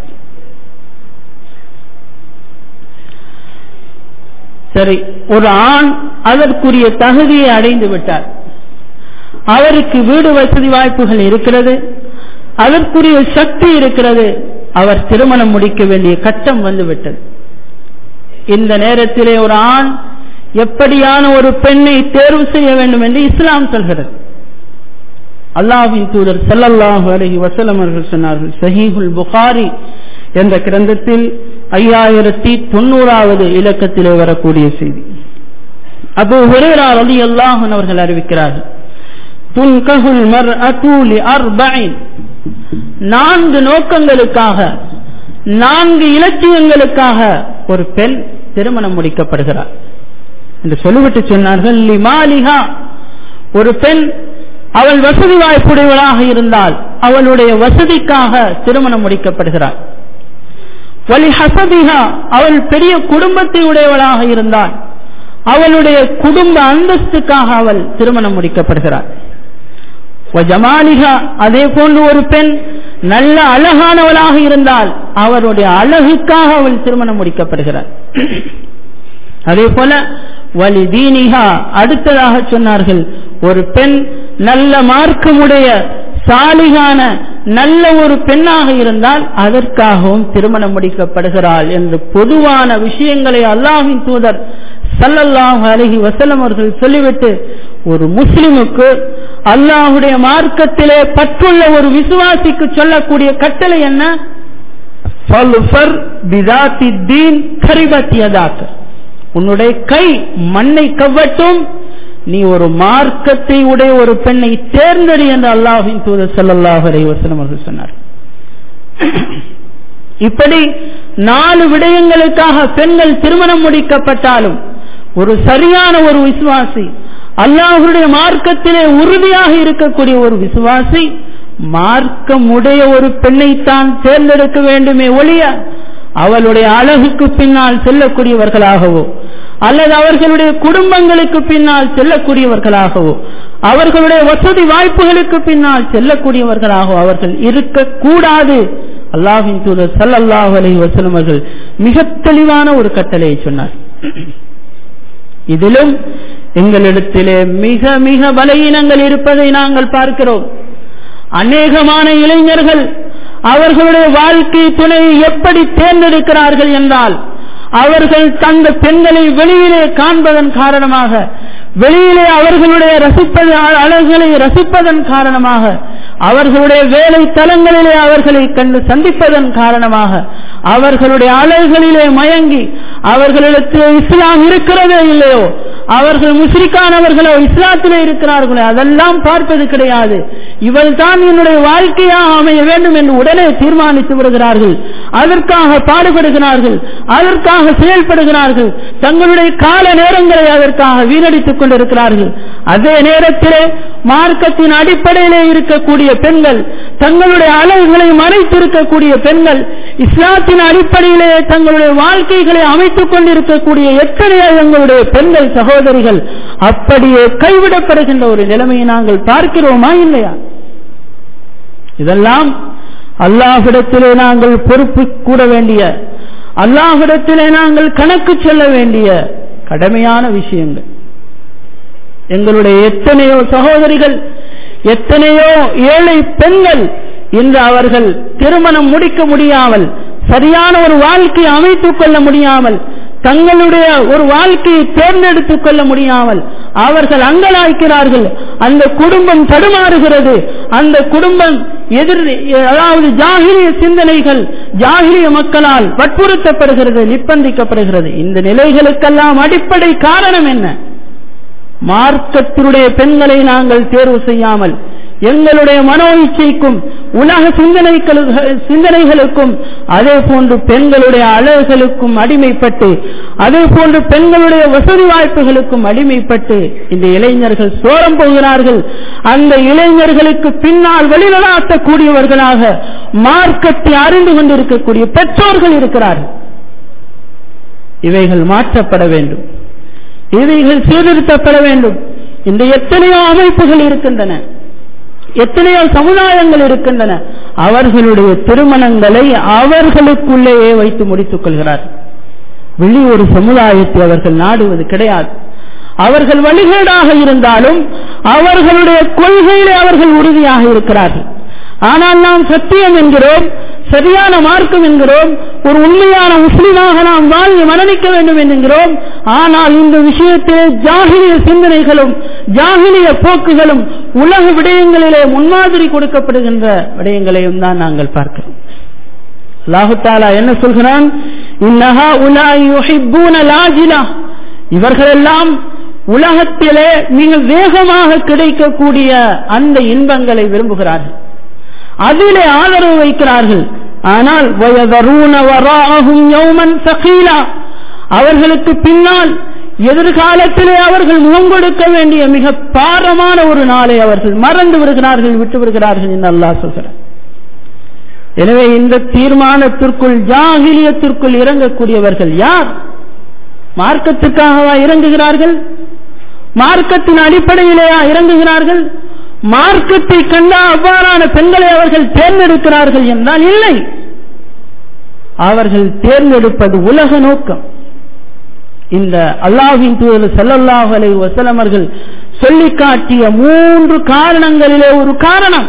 சரி ஒரு ஆண் அதற்குரிய தகுதியை அடைந்து விட்டார் அவருக்கு வீடு வசதி வாய்ப்புகள் இருக்கிறது அதற்குரிய சக்தி இருக்கிறது அவர் திருமணம் முடிக்க வேண்டிய கட்டம் வந்துவிட்டது இந்த நேரத்திலே ஒரு ஆண் எப்படியான ஒரு பெண்ணை தேர்வு செய்ய வேண்டும் என்று இஸ்லாம் சொல்கிறது அல்லாஹின் தூதர் செல்லல்லாஹு அலஹி வசலம் அவர்கள் சொன்னார்கள் சஹீஹுல் புகாரி என்ற கிரந்தத்தில் ஐயாயிரத்தி தொண்ணூறாவது இலக்கத்திலே வரக்கூடிய செய்தி அபு ஹுரேரா அலி அல்லாஹன் அவர்கள் அறிவிக்கிறார்கள் துன்கஹுல் மர் அத்தூலி அர்பைன் நான்கு நோக்கங்களுக்காக நான்கு இலட்சியங்களுக்காக ஒரு பெண் திருமணம் முடிக்கப்படுகிறார் என்று சொல்லிவிட்டு சொன்னார்கள் லிமாலிஹா ஒரு பெண் அவள் வசதி வாய்ப்புடையவளாக இருந்தால் அவளுடைய வசதிக்காக திருமணம் முடிக்கப்படுகிறாள் வலி ஹசபிஹா அவள் பெரிய குடும்பத்தை உடையவளாக இருந்தால் அவளுடைய குடும்ப அந்தஸ்துக்காக அவள் திருமணம் முடிக்கப்படுகிறாள் ஜமாலிகா அதே போன்று ஒரு பெண் நல்ல அழகானவளாக இருந்தால் அவருடைய அழகுக்காக அவள் திருமணம் முடிக்கப்படுகிறார் அதே போல வலி தீனிகா அடுத்ததாக சொன்னார்கள் ஒரு பெண் நல்ல மார்க்கமுடைய சாலிகான நல்ல ஒரு பெண்ணாக இருந்தால் அதற்காகவும் திருமணம் முடிக்கப்படுகிறாள் என்று பொதுவான விஷயங்களை அல்லாஹின் தூதர் சல்லல்லாஹு அலஹி வசலம் அவர்கள் சொல்லிவிட்டு ஒரு முஸ்லிமுக்கு அல்லாஹுடைய மார்க்கத்திலே பற்றுள்ள ஒரு விசுவாசிக்கு சொல்லக்கூடிய கட்டளை என்ன உன்னுடைய கை மண்ணை கவ்வட்டும் நீ ஒரு மார்க்கத்தை உடைய ஒரு பெண்ணை தேர்ந்தெடு என்று அல்லாஹின் தூதர் சல்லாஹ் அலை வசனம் அவர்கள் சொன்னார் இப்படி நாலு விடயங்களுக்காக பெண்கள் திருமணம் முடிக்கப்பட்டாலும் ஒரு சரியான ஒரு விசுவாசி அல்லாஹுடைய மார்க்கத்திலே உறுதியாக இருக்கக்கூடிய ஒரு விசுவாசி மார்க்கமுடைய ஒரு பெண்ணைத்தான் தேர்ந்தெடுக்க வேண்டுமே ஒழிய அவளுடைய அழகுக்கு பின்னால் செல்லக்கூடியவர்களாகவோ அல்லது அவர்களுடைய குடும்பங்களுக்கு பின்னால் செல்லக்கூடியவர்களாகவோ அவர்களுடைய வசதி வாய்ப்புகளுக்கு பின்னால் செல்லக்கூடியவர்களாகவோ அவர்கள் இருக்கக்கூடாது அல்லாஹின் தூதர் சல்லாஹ் அலி வசலம் அவர்கள் மிக தெளிவான ஒரு கட்டளையை சொன்னார் இதிலும் எங்களிடத்திலே மிக மிக பலகீனங்கள் இருப்பதை நாங்கள் பார்க்கிறோம் அநேகமான இளைஞர்கள் அவர்களுடைய வாழ்க்கை துணையை எப்படி தேர்ந்தெடுக்கிறார்கள் என்றால் அவர்கள் தந்த பெண்களை வெளியிலே காண்பதன் காரணமாக வெளியிலே அவர்களுடைய ரசிப்பது அழகுகளை ரசிப்பதன் காரணமாக அவர்களுடைய வேலை தலங்களிலே அவர்களை கண்டு சந்திப்பதன் காரணமாக அவர்களுடைய அழகுகளிலே மயங்கி அவர்களிடத்தில் இஸ்லாம் இருக்கிறதோ இல்லையோ அவர்கள் முஸ்ரிக்கானவர்களோ இஸ்லாத்திலே இருக்கிறார்களோ அதெல்லாம் பார்ப்பது கிடையாது இவள் தான் என்னுடைய வாழ்க்கையாக அமைய வேண்டும் என்று உடனே தீர்மானித்து விடுகிறார்கள் அதற்காக பாடுபடுகிறார்கள் அதற்காக செயல்படுகிறார்கள் தங்களுடைய கால நேரங்களை அதற்காக வீணடித்துக் கொண்டிருக்கிறார்கள் அதே நேரத்திலே மார்க்கத்தின் அடிப்படையிலே இருக்கக்கூடிய பெண்கள் தங்களுடைய அழகுகளை மறைத்திருக்கக்கூடிய பெண்கள் இஸ்லாத்தின் அடிப்படையிலே தங்களுடைய வாழ்க்கைகளை அமைத்துக் கொண்டிருக்கக்கூடிய எத்தனையோ எங்களுடைய பெண்கள் சகோதரிகள் அப்படியே கைவிடப்படுகின்ற ஒரு நிலைமையை நாங்கள் பார்க்கிறோமா இல்லையா இதெல்லாம் அல்லாஹிடத்திலே நாங்கள் பொறுப்பு கூட வேண்டிய அல்லாஹிடத்திலே நாங்கள் கணக்கு சொல்ல வேண்டிய கடமையான விஷயங்கள் எங்களுடைய எத்தனையோ சகோதரிகள் எத்தனையோ ஏழை பெண்கள் இன்று அவர்கள் திருமணம் முடிக்க முடியாமல் சரியான ஒரு வாழ்க்கையை அமைத்துக் கொள்ள முடியாமல் தங்களுடைய ஒரு வாழ்க்கையை தேர்ந்தெடுத்துக் கொள்ள முடியாமல் அவர்கள் அங்கலாய்க்கிறார்கள் அந்த குடும்பம் தடுமாறுகிறது அந்த குடும்பம் எதிர் அதாவது ஜாகிரிய சிந்தனைகள் ஜாகிரிய மக்களால் வற்புறுத்தப்படுகிறது நிர்பந்திக்கப்படுகிறது இந்த நிலைகளுக்கெல்லாம் அடிப்படை காரணம் என்ன மார்க்கத்தினுடைய பெண்களை நாங்கள் தேர்வு செய்யாமல் எங்களுடைய மனோ இச்சைக்கும் உலக சிந்தனைகளுக்கும் அதே போன்று பெண்களுடைய அழகுகளுக்கும் அடிமைப்பட்டு அதே போன்று பெண்களுடைய வசதி வாய்ப்புகளுக்கும் அடிமைப்பட்டு இந்த இளைஞர்கள் சோரம் போகிறார்கள் அந்த இளைஞர்களுக்கு பின்னால் வழிநடாத்தக்கூடியவர்களாக மார்க்கத்தை அறிந்து கொண்டிருக்கக்கூடிய பெற்றோர்கள் இருக்கிறார்கள் இவைகள் மாற்றப்பட வேண்டும் இவைகள் சீர்திருத்தப்பட வேண்டும் இந்த எத்தனையோ அமைப்புகள் இருக்கின்றன எத்தனையோ சமுதாயங்கள் இருக்கின்றன அவர்களுடைய திருமணங்களை அவர்களுக்குள்ளேயே வைத்து முடித்துக் கொள்கிறார்கள் வெளி ஒரு சமுதாயத்தை அவர்கள் நாடுவது கிடையாது அவர்கள் வழிகேடாக இருந்தாலும் அவர்களுடைய கொள்கையிலே அவர்கள் உறுதியாக இருக்கிறார்கள் ஆனால் நாம் சத்தியம் என்கிறோம் சரியான மார்க்கம் என்கிறோம் ஒரு உண்மையான முஸ்லிமாக நாம் வாழ்ந்து மரணிக்க வேண்டும் என்கிறோம் ஆனால் இந்த விஷயத்திலே ஜாகிலிய சிந்தனைகளும் ஜாகிலிய போக்குகளும் உலக விடயங்களிலே முன்மாதிரி கொடுக்கப்படுகின்ற விடயங்களையும் தான் நாங்கள் பார்க்கிறோம் அல்லாஹு தாலா என்ன சொல்கிறான் இன்னஹா உலாய் யுஹிப்பூன லாஜிலா இவர்களெல்லாம் உலகத்திலே மிக வேகமாக கிடைக்கக்கூடிய அந்த இன்பங்களை விரும்புகிறார்கள் அதிலே ஆதரவு வைக்கிறார்கள் ஆனால் அவர்களுக்கு பின்னால் எதிர்காலத்திலே அவர்கள் முகம் கொடுக்க வேண்டிய மிக பாரமான ஒரு நாளை அவர்கள் மறந்து விடுகிறார்கள் விட்டு விடுகிறார்கள் என்று அல்லாஹ் சொல்கிறார் எனவே இந்த தீர்மானத்திற்குள் ஜாகிலியத்திற்குள் இறங்கக்கூடியவர்கள் யார் மார்க்கத்திற்காகவா இறங்குகிறார்கள் மார்க்கத்தின் அடிப்படையிலேயா இறங்குகிறார்கள் மார்க்கத்தை கண்டா அவ்வாறான பெண்களை அவர்கள் தேர்ந்தெடுக்கிறார்கள் என்றால் இல்லை அவர்கள் தேர்ந்தெடுப்பது உலக நோக்கம் இந்த அல்லாஹின் தூதர் செல்லல்லாஹ் அலை வசலமர்கள் சொல்லி காட்டிய மூன்று காரணங்களிலே ஒரு காரணம்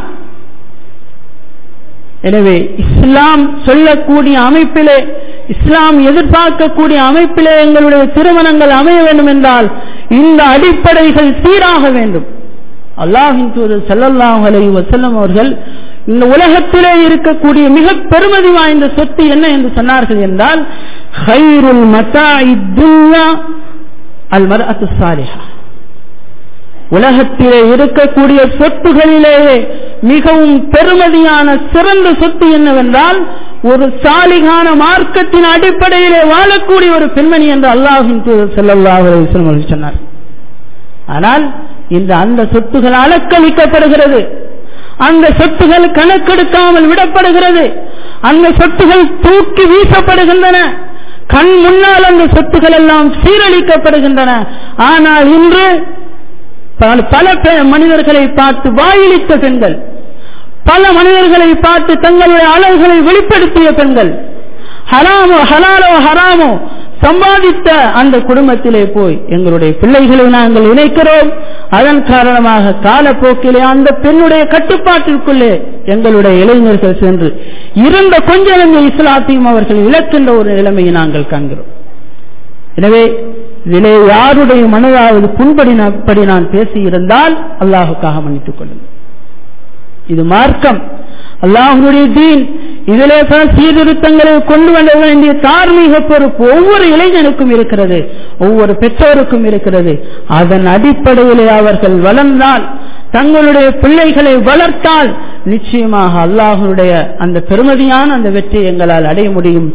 எனவே இஸ்லாம் சொல்லக்கூடிய அமைப்பிலே இஸ்லாம் எதிர்பார்க்கக்கூடிய அமைப்பிலே எங்களுடைய திருமணங்கள் அமைய வேண்டும் என்றால் இந்த அடிப்படைகள் சீராக வேண்டும் அல்லாஹின் தூதர் செல்லல்லாஹ் அலை வசல்லம் அவர்கள் இந்த உலகத்திலே இருக்கக்கூடிய மிக பெருமதி வாய்ந்த சொத்து என்ன என்று சொன்னார்கள் என்றால் ஹைருல் மதாஇ துன்யா அல் மர்அத்து சாலிஹா உலகத்திலே இருக்கக்கூடிய சொத்துகளிலேயே மிகவும் பெருமதியான சிறந்த சொத்து என்னவென்றால் ஒரு சாலிகான மார்க்கத்தின் அடிப்படையிலே வாழக்கூடிய ஒரு பெண்மணி என்று அல்லாஹின் தூதர் செல்லல்லாஹ் அலைஹி சொன்னார் ஆனால் இந்த அந்த சொத்துகள் அலக்களிக்கப்படுகிறது அந்த சொத்துகள் கணக்கெடுக்காமல் விடப்படுகிறது அந்த சொத்துகள் தூக்கி வீசப்படுகின்றன கண் முன்னால் அந்த சொத்துகள் எல்லாம் சீரழிக்கப்படுகின்றன ஆனால் இன்று பல மனிதர்களை பார்த்து வாயிலித்த பெண்கள் பல மனிதர்களை பார்த்து தங்களுடைய அழகுகளை வெளிப்படுத்திய பெண்கள் ஹராமோ ஹலாலோ ஹராமோ சம்பாதித்த அந்த குடும்பத்திலே போய் எங்களுடைய பிள்ளைகளை நாங்கள் இணைக்கிறோம் அதன் காரணமாக காலப்போக்கிலே அந்த பெண்ணுடைய கட்டுப்பாட்டிற்குள்ளே எங்களுடைய இளைஞர்கள் சென்று இருந்த கொஞ்ச இஸ்லாத்தையும் அவர்கள் இழக்கின்ற ஒரு நிலைமையை நாங்கள் காண்கிறோம் எனவே இதிலே யாருடைய மனதாவது புண்படினப்படி நான் பேசியிருந்தால் அல்லாஹுக்காக மன்னித்துக் கொள்ளுங்கள் இது மார்க்கம் அல்லாஹுடைய தீன் இதிலே பல சீர்திருத்தங்களை கொண்டு வர வேண்டிய தார்மீக பொறுப்பு ஒவ்வொரு இளைஞனுக்கும் இருக்கிறது ஒவ்வொரு பெற்றோருக்கும் இருக்கிறது அதன் அடிப்படையிலே அவர்கள் வளர்ந்தால் தங்களுடைய பிள்ளைகளை வளர்த்தால் நிச்சயமாக அல்லாஹனுடைய அந்த பெருமதியான அந்த வெற்றியை எங்களால் அடைய முடியும்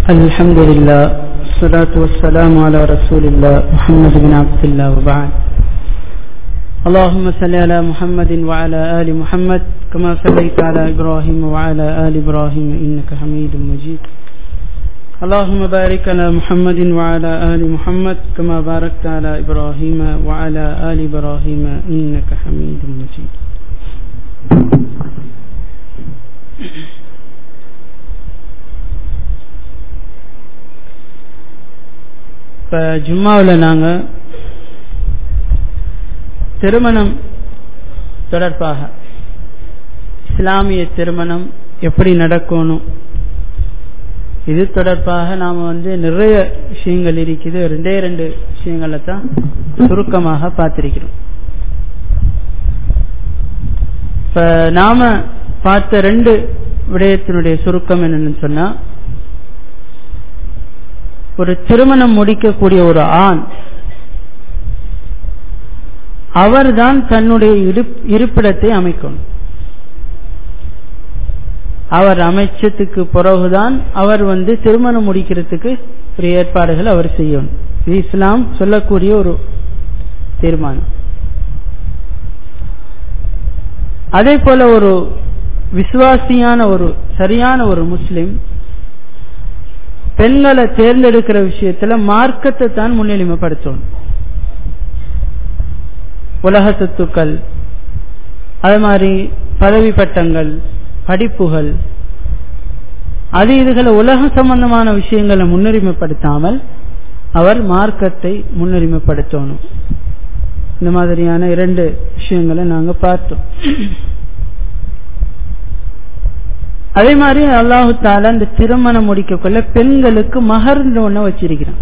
الحمد لله والصلاة والسلام على رسول الله محمد بن عبد الله وبعد اللهم صل على محمد وعلى آل محمد كما صليت على إبراهيم وعلى آل إبراهيم إنك حميد مجيد اللهم بارك على محمد وعلى آل محمد كما باركت على إبراهيم وعلى آل إبراهيم إنك حميد مجيد இப்போ ஜும்மாவில் நாங்கள் திருமணம் தொடர்பாக இஸ்லாமிய திருமணம் எப்படி நடக்கணும் இது தொடர்பாக நாம் வந்து நிறைய விஷயங்கள் இருக்குது ரெண்டே ரெண்டு விஷயங்களை தான் சுருக்கமாக பார்த்திருக்கிறோம் இப்ப நாம பார்த்த ரெண்டு விடயத்தினுடைய சுருக்கம் என்னன்னு சொன்னா ஒரு திருமணம் முடிக்கக்கூடிய ஒரு ஆண் அவர்தான் தன்னுடைய இருப்பிடத்தை அமைக்கணும் அவர் அமைச்சதுக்கு பிறகுதான் அவர் வந்து திருமணம் முடிக்கிறதுக்கு ஒரு ஏற்பாடுகள் அவர் செய்யணும் இது இஸ்லாம் சொல்லக்கூடிய ஒரு தீர்மானம் அதே போல ஒரு விசுவாசியான ஒரு சரியான ஒரு முஸ்லிம் பெண்களை தேர்ந்தெடுக்கிற விஷயத்துல மார்க்கத்தை தான் முன்னிலைமைப்படுத்தணும் உலக சொத்துக்கள் அது மாதிரி பதவி பட்டங்கள் படிப்புகள் அது இதுகளை உலக சம்பந்தமான விஷயங்களை முன்னுரிமைப்படுத்தாமல் அவர் மார்க்கத்தை முன்னுரிமைப்படுத்தணும் இந்த மாதிரியான இரண்டு விஷயங்களை நாங்க பார்த்தோம் அதே மாதிரி அல்லாஹு தாலா இந்த திருமணம் முடிக்கக்குள்ள பெண்களுக்கு மகர்ந்து ஒண்ணு வச்சிருக்கிறான்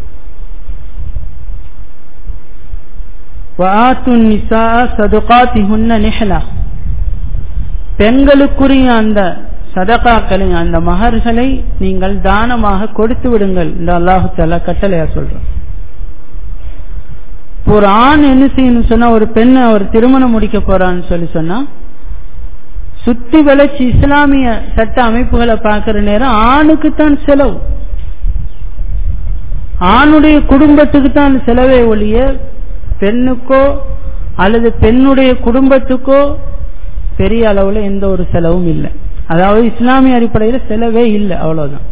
பெண்களுக்குரிய அந்த சதகாக்களை அந்த மகர்களை நீங்கள் தானமாக கொடுத்து விடுங்கள் இந்த அல்லாஹு தாலா கட்டளையா சொல்றோம் ஒரு ஆண் என்ன செய்யணும் சொன்னா ஒரு பெண்ணை அவர் திருமணம் முடிக்க போறான்னு சொல்லி சொன்னா சுத்தி வளர்ச்சி இஸ்லாமிய சட்ட அமைப்புகளை பார்க்கிற நேரம் ஆணுக்கு தான் செலவு ஆணுடைய குடும்பத்துக்கு தான் செலவே ஒழிய பெண்ணுக்கோ அல்லது பெண்ணுடைய குடும்பத்துக்கோ பெரிய அளவுல எந்த ஒரு செலவும் இல்லை அதாவது இஸ்லாமிய அடிப்படையில் செலவே இல்லை அவ்வளவுதான்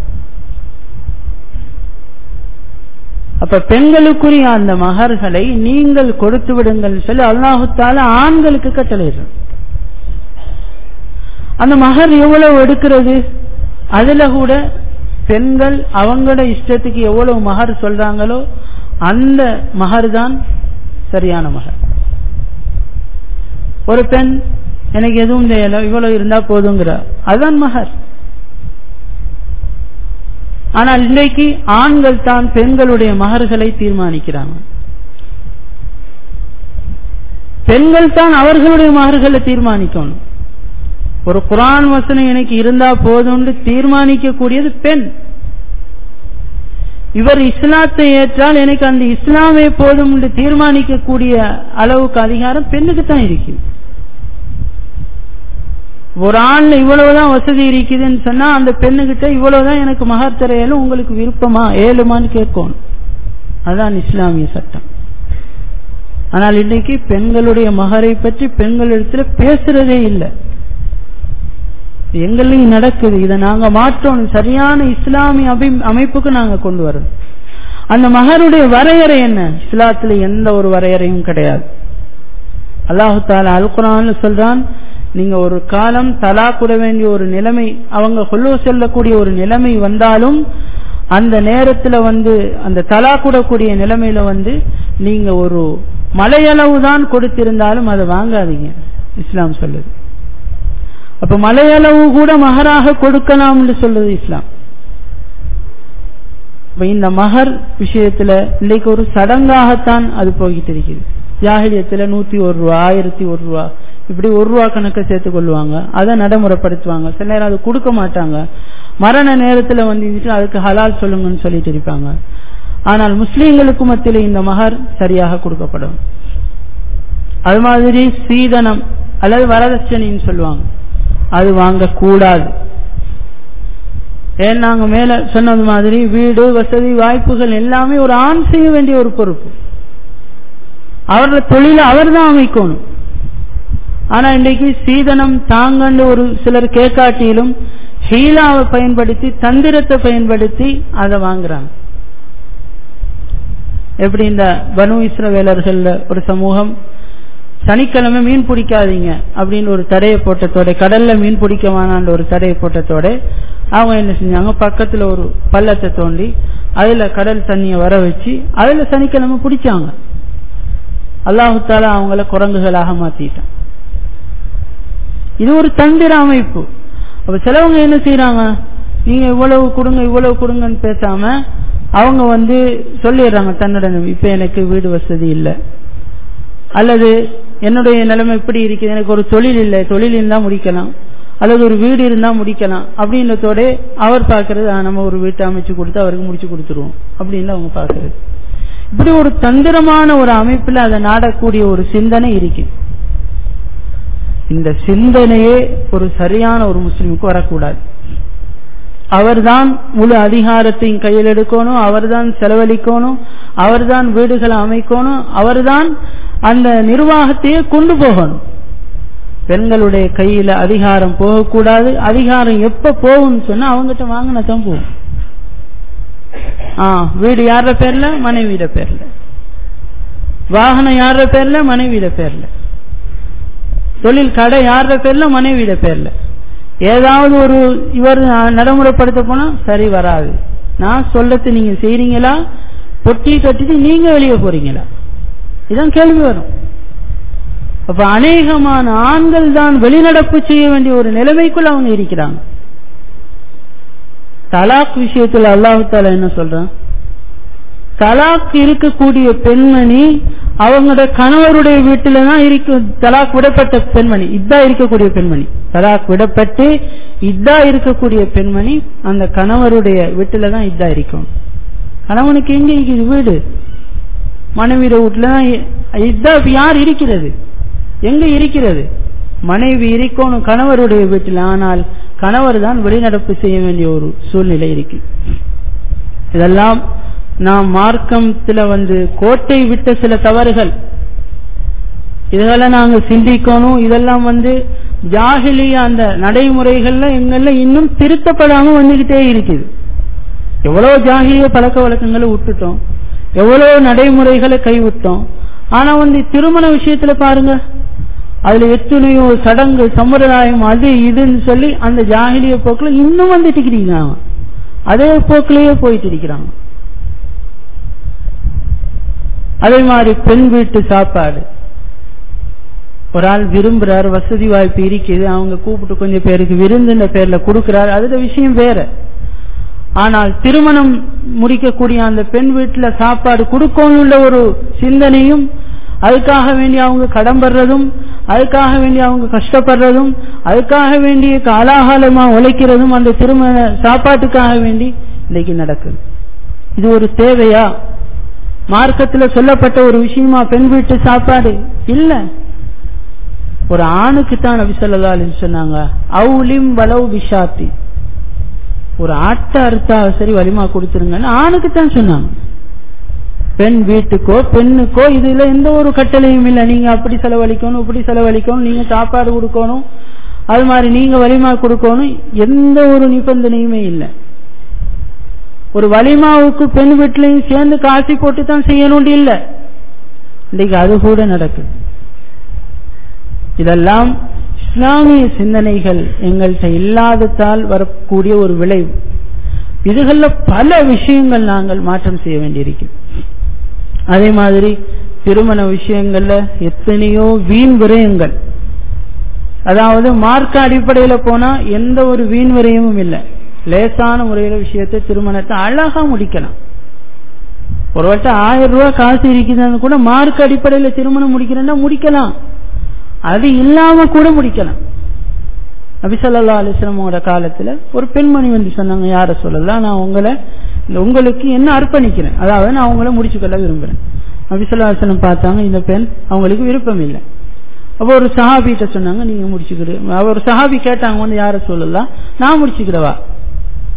அப்ப பெண்களுக்குரிய அந்த மகர்களை நீங்கள் கொடுத்து விடுங்கள் சொல்லி அல்லாஹுத்தால ஆண்களுக்கு கட்டளையிடுறோம் அந்த மகர் எவ்வளவு எடுக்கிறது அதுல கூட பெண்கள் அவங்களோட இஷ்டத்துக்கு எவ்வளவு மகர் சொல்றாங்களோ அந்த மகர் தான் சரியான மகர் ஒரு பெண் எனக்கு எதுவும் செய்யல இவ்வளவு இருந்தா போதுங்கிற அதுதான் மகர் ஆனால் இன்றைக்கு ஆண்கள் தான் பெண்களுடைய மகர்களை தீர்மானிக்கிறாங்க பெண்கள் தான் அவர்களுடைய மகர்களை தீர்மானிக்கணும் ஒரு குரான் வசனம் எனக்கு இருந்தா போதும் தீர்மானிக்க கூடியது பெண் இவர் இஸ்லாத்தை ஏற்றால் எனக்கு அந்த இஸ்லாமே போதும் என்று தீர்மானிக்கக்கூடிய அளவுக்கு அதிகாரம் பெண்ணுக்கு தான் இருக்கு ஒரு ஆண்ல இவ்வளவுதான் வசதி இருக்குதுன்னு சொன்னா அந்த பெண்ணுகிட்ட இவ்வளவுதான் எனக்கு மகர் தரையிலும் உங்களுக்கு விருப்பமா ஏழுமான்னு கேட்கணும் அதுதான் இஸ்லாமிய சட்டம் ஆனால் இன்னைக்கு பெண்களுடைய மகரை பற்றி பெண்களிடத்துல பேசுறதே இல்லை எங்களையும் நடக்குது இதை நாங்க மாற்றணும் சரியான இஸ்லாமிய அமைப்புக்கு நாங்க கொண்டு வரணும் அந்த மகருடைய வரையறை என்ன இஸ்லாத்துல எந்த ஒரு வரையறையும் கிடையாது அல்லாஹு தாலா அல் குரான் சொல்றான் நீங்க ஒரு காலம் தலா கூட வேண்டிய ஒரு நிலைமை அவங்க கொல்லு செல்லக்கூடிய ஒரு நிலைமை வந்தாலும் அந்த நேரத்துல வந்து அந்த தலா கூடக்கூடிய நிலைமையில வந்து நீங்க ஒரு மலையளவு தான் கொடுத்திருந்தாலும் அதை வாங்காதீங்க இஸ்லாம் சொல்லுது அப்ப மலையளவு கூட மகராக கொடுக்கலாம் என்று சொல்லுது இஸ்லாம் இப்ப இந்த மகர் விஷயத்துல இன்னைக்கு ஒரு சடங்காகத்தான் அது போய்கிட்டு இருக்குது ஜாகிலியத்துல நூத்தி ஒரு ரூபா ஆயிரத்தி ஒரு ரூபா இப்படி ஒரு ரூபா கணக்கை சேர்த்து கொள்வாங்க அதை நடைமுறைப்படுத்துவாங்க சில நேரம் அது கொடுக்க மாட்டாங்க மரண நேரத்துல வந்து அதுக்கு ஹலால் சொல்லுங்கன்னு சொல்லிட்டு இருப்பாங்க ஆனால் முஸ்லீம்களுக்கு மத்தியில் இந்த மகர் சரியாக கொடுக்கப்படும் அது மாதிரி சீதனம் அல்லது வரதட்சணைன்னு சொல்லுவாங்க அது வாங்கக்கூடாது ஏன் நாங்க மேல சொன்னது மாதிரி வீடு வசதி வாய்ப்புகள் எல்லாமே ஒரு ஆண் செய்ய வேண்டிய ஒரு பொறுப்பு அவரோட தொழிலை அவர் தான் அமைக்கணும் ஆனா இன்றைக்கு சீதனம் தாங்கன்னு ஒரு சிலர் கேட்காட்டிலும் ஹீலாவை பயன்படுத்தி தந்திரத்தை பயன்படுத்தி அதை வாங்குறாங்க எப்படி இந்த பனு இஸ்ரவேலர்கள்ல ஒரு சமூகம் சனிக்கிழமை மீன் பிடிக்காதீங்க அப்படின்னு ஒரு தடையை போட்டத்தோட கடல்ல மீன் பிடிக்க வேணான்ற ஒரு தடையை போட்டத்தோட அவங்க என்ன செஞ்சாங்க பக்கத்துல ஒரு பள்ளத்தை தோண்டி அதுல கடல் தண்ணியை வர வச்சு அதுல சனிக்கிழமை பிடிச்சாங்க அல்லாஹுத்தால அவங்கள குரங்குகளாக மாத்திட்டான் இது ஒரு தந்திர அமைப்பு அப்ப சிலவங்க என்ன செய்யறாங்க நீங்க இவ்வளவு கொடுங்க இவ்வளவு கொடுங்கன்னு பேசாம அவங்க வந்து சொல்லிடுறாங்க தன்னுடன் இப்ப எனக்கு வீடு வசதி இல்லை அல்லது என்னுடைய நிலைமை இப்படி இருக்குது எனக்கு ஒரு தொழில் இல்லை தொழில் இருந்தா முடிக்கலாம் அல்லது ஒரு வீடு இருந்தா முடிக்கலாம் அப்படின்றதோட அவர் பாக்குறது நம்ம ஒரு வீட்டை அமைச்சு கொடுத்து அவருக்கு முடிச்சு கொடுத்துருவோம் அப்படின்னு அவங்க பாக்குறது இப்படி ஒரு தந்திரமான ஒரு அமைப்புல அதை நாடக்கூடிய ஒரு சிந்தனை இருக்கு இந்த சிந்தனையே ஒரு சரியான ஒரு முஸ்லிமுக்கு வரக்கூடாது அவர்தான் முழு அதிகாரத்தையும் கையில் எடுக்கணும் அவர்தான் செலவழிக்கணும் அவர்தான் வீடுகளை அமைக்கணும் அவர்தான் அந்த நிர்வாகத்தையே கொண்டு போகணும் பெண்களுடைய கையில அதிகாரம் போகக்கூடாது அதிகாரம் எப்ப போகும்னு சொன்னா அவங்ககிட்ட வாங்கினா தான் போகும் ஆ வீடு யார பேர்ல மனைவியிட பேர்ல வாகனம் யார பேர்ல மனைவியிட பேர்ல தொழில் கடை யார பேர்ல மனைவியிட பேர்ல ஏதாவது ஒரு இவர் நடைமுறைப்படுத்த போனா சரி வராது நான் சொல்லத்து நீங்க செய்றீங்களா பொட்டி கட்டிட்டு நீங்க வெளியே போறீங்களா இதான் கேள்வி வரும் அப்ப அநேகமான ஆண்கள் தான் வெளிநடப்பு செய்ய வேண்டிய ஒரு நிலைமைக்குள் அவங்க இருக்கிறாங்க தலாக் விஷயத்துல அல்லாஹு தாலா என்ன சொல்றான் தலாக் இருக்கக்கூடிய பெண்மணி அவங்களோட கணவருடைய வீட்டில தான் இருக்க தலாக் விடப்பட்ட பெண்மணி இதா இருக்கக்கூடிய பெண்மணி தலாக் விடப்பட்டு இதா இருக்கக்கூடிய பெண்மணி அந்த கணவருடைய வீட்டில தான் இதா இருக்கும் கணவனுக்கு எங்க இருக்குது வீடு மனைவியோட வீட்டுல தான் இதா யார் இருக்கிறது எங்க இருக்கிறது மனைவி இருக்கணும் கணவருடைய வீட்டில் ஆனால் கணவர் தான் வெளிநடப்பு செய்ய வேண்டிய ஒரு சூழ்நிலை இருக்கு இதெல்லாம் நாம் மார்க்கத்துல வந்து கோட்டை விட்ட சில தவறுகள் இதெல்லாம் நாங்க சிந்திக்கணும் இதெல்லாம் வந்து ஜாகிலிய அந்த நடைமுறைகள்ல எங்கள்ல இன்னும் திருத்தப்படாம வந்துகிட்டே இருக்குது எவ்வளவு ஜாகிலிய பழக்க வழக்கங்களை விட்டுட்டோம் எவ்வளவு நடைமுறைகளை கைவிட்டோம் ஆனா வந்து திருமண விஷயத்துல பாருங்க அதுல எத்தனையோ சடங்கு சம்பிரதாயம் அது இதுன்னு சொல்லி அந்த ஜாகிலிய போக்குல இன்னும் வந்துட்டு இருக்கிறீங்க அதே போக்கிலேயே போயிட்டு இருக்கிறாங்க அதே மாதிரி பெண் வீட்டு சாப்பாடு ஒரு ஆள் விரும்புறாரு வசதி வாய்ப்பு இருக்குது அவங்க கூப்பிட்டு கொஞ்சம் பேருக்கு விருந்துன்ற பேர்ல கொடுக்கிறாரு அதுல விஷயம் வேற ஆனால் திருமணம் முடிக்கக்கூடிய அந்த பெண் வீட்டுல சாப்பாடு கொடுக்கணும்ல ஒரு சிந்தனையும் அதுக்காக வேண்டி அவங்க கடம்படுறதும் அதுக்காக வேண்டி அவங்க கஷ்டப்படுறதும் அதுக்காக வேண்டி காலாகாலமா உழைக்கிறதும் அந்த திருமண சாப்பாட்டுக்காக வேண்டி இன்னைக்கு நடக்குது இது ஒரு தேவையா மார்க்கத்துல சொல்லப்பட்ட ஒரு விஷயமா பெண் வீட்டு சாப்பாடு இல்ல ஒரு ஆணுக்கு தான் நபி சொல்லா சொன்னாங்க அவுலிம் வலவு விஷாத்தி ஒரு ஆட்டை அறுத்தா சரி வலிமா கொடுத்துருங்கன்னு ஆணுக்கு தான் சொன்னாங்க பெண் வீட்டுக்கோ பெண்ணுக்கோ இதுல எந்த ஒரு கட்டளையும் இல்லை நீங்க அப்படி செலவழிக்கணும் இப்படி செலவழிக்கணும் நீங்க சாப்பாடு கொடுக்கணும் அது மாதிரி நீங்க வலிமா கொடுக்கணும் எந்த ஒரு நிபந்தனையுமே இல்லை ஒரு வலிமாவுக்கு பெண் வீட்டிலையும் சேர்ந்து காசி போட்டு தான் செய்யணும் இல்லை இன்னைக்கு அது கூட நடக்குது இதெல்லாம் இஸ்லாமிய சிந்தனைகள் எங்கள்கிட்ட இல்லாததால் வரக்கூடிய ஒரு விளைவு இதுகள்ல பல விஷயங்கள் நாங்கள் மாற்றம் செய்ய வேண்டியிருக்கு அதே மாதிரி திருமண விஷயங்கள்ல எத்தனையோ வீண் விரயங்கள் அதாவது மார்க்க அடிப்படையில போனா எந்த ஒரு வீண் விரயமும் இல்லை லேசான முறையில விஷயத்தை திருமணத்தை அழகா முடிக்கலாம் ஒரு வட்டம் ஆயிரம் ரூபாய் காசு இருக்குதுன்னு கூட மார்க் அடிப்படையில திருமணம் முடிக்கிறேன்னா முடிக்கலாம் அது இல்லாம கூட முடிக்கலாம் நபிசல்லா அலிஸ்லமோட காலத்துல ஒரு பெண்மணி வந்து சொன்னாங்க யார சொல்லலாம் நான் உங்களை உங்களுக்கு என்ன அர்ப்பணிக்கிறேன் அதாவது நான் உங்களை முடிச்சுக்கொள்ள விரும்புறேன் நபிசல்லா அலிஸ்லம் பார்த்தாங்க இந்த பெண் அவங்களுக்கு விருப்பம் இல்லை அப்போ ஒரு சஹாபிட்ட சொன்னாங்க நீங்க முடிச்சுக்கிடு ஒரு சஹாபி கேட்டாங்க வந்து யார சொல்லலாம் நான் முடிச்சுக்கிடவா